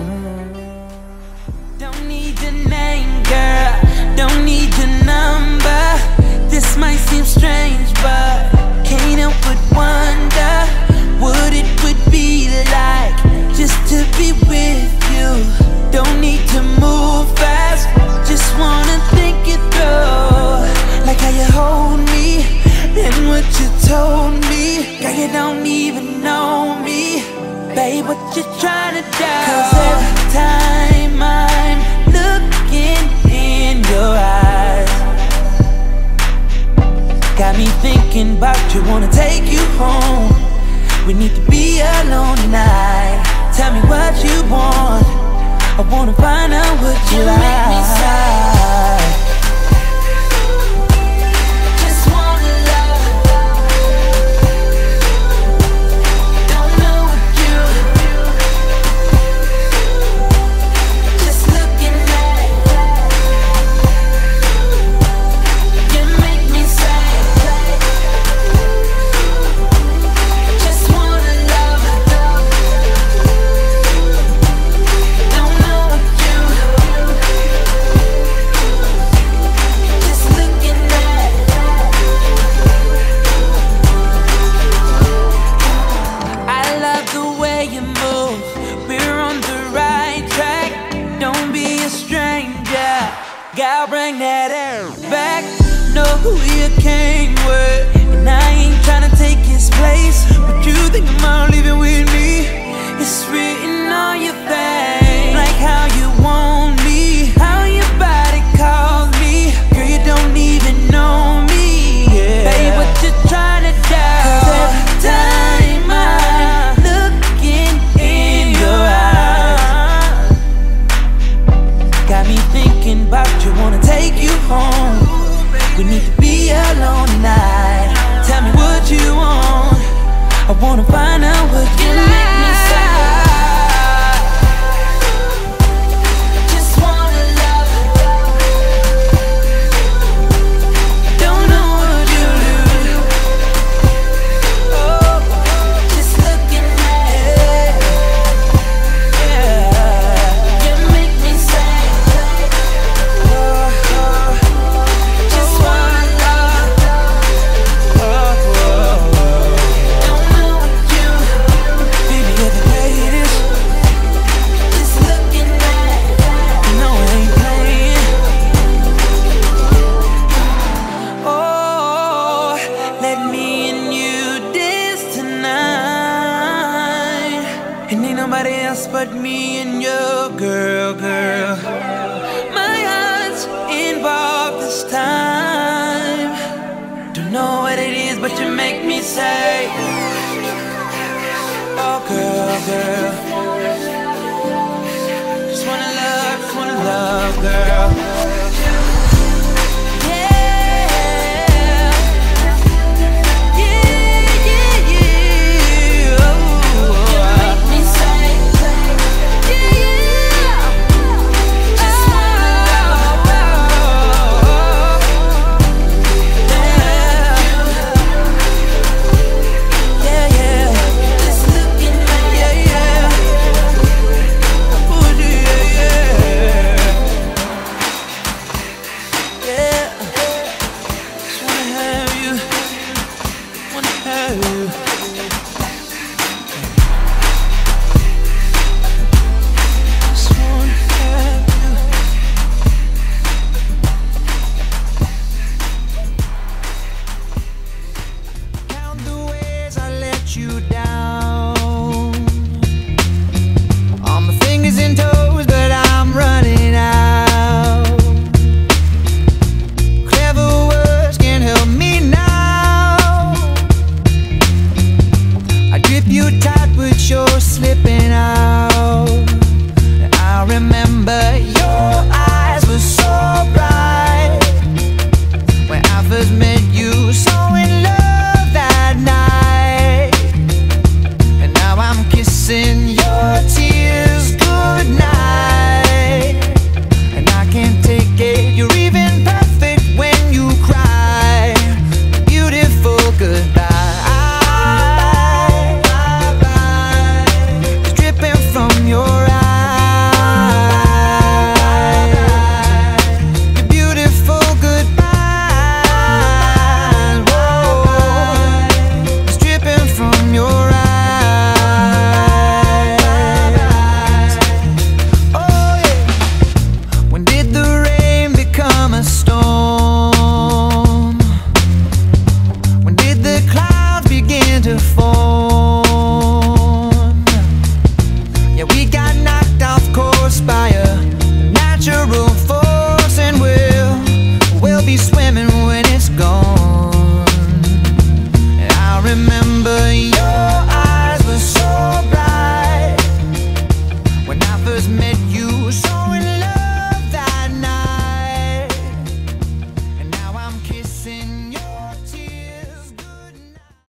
Don't need your name, girl. Don't need your number. This might seem strange, but can't help but wonder what it would be like just to be with you. Don't need to move fast, just wanna think it through. Like how you hold me and what you told me. Girl, you don't even know me. Babe, what you trying to do? We need to be alone tonight. Tell me what you want. I wanna find out what you like. Just wanna love. Don't know what you. Just looking at. You make me say. Just wanna love. Don't know what you. Just looking at. I love the way you move. We're on the right track. Don't be a stranger. Gotta bring that air back. Know who you came with. And I ain't tryna take his place. But you think I'm leaving with me. It's written on your face. Like how you want me. How your body calls me. Girl, you don't even know me. Yeah. Babe, what you trying to do? 'Cause every time I look in, in your eyes, got me thinking about you. Wanna take you home. We need to be alone tonight. Tell me what you want. I wanna find out what you make me say. Just wanna love. Don't know what you do. Oh, just looking at it. Yeah, you make me say. Oh, oh, just wanna love. Oh, oh, don't know what you. Baby, you're the greatest. Just looking at. You know I ain't playing. Oh, let me and you dance tonight. And ain't nobody else but me and your girl, girl. My heart's involved this time. Don't know what it is, but you make me say, Oh, girl, girl. Just wanna love, just wanna love, girl. Just wanna have you, wanna have you. Just wanna have you. Count the ways I let you down. On my fingers and toes, but I'm running out. Clever words can help me now. I grip you tight, but you're slipping out. And I remember your eyes were so bright when I first met you. So in love that night, and now I'm kissing your tears goodnight. And I can't take it. You're even perfect when you cry. Beautiful goodbye. It's dripping from your eyes. Your beautiful goodbye. Whoa. It's dripping from your eyes. Oh yeah. When did the rain become a storm? When did the clouds begin to form? Yeah, we got knocked off course by a natural force, and we'll we'll be swimming when it's gone.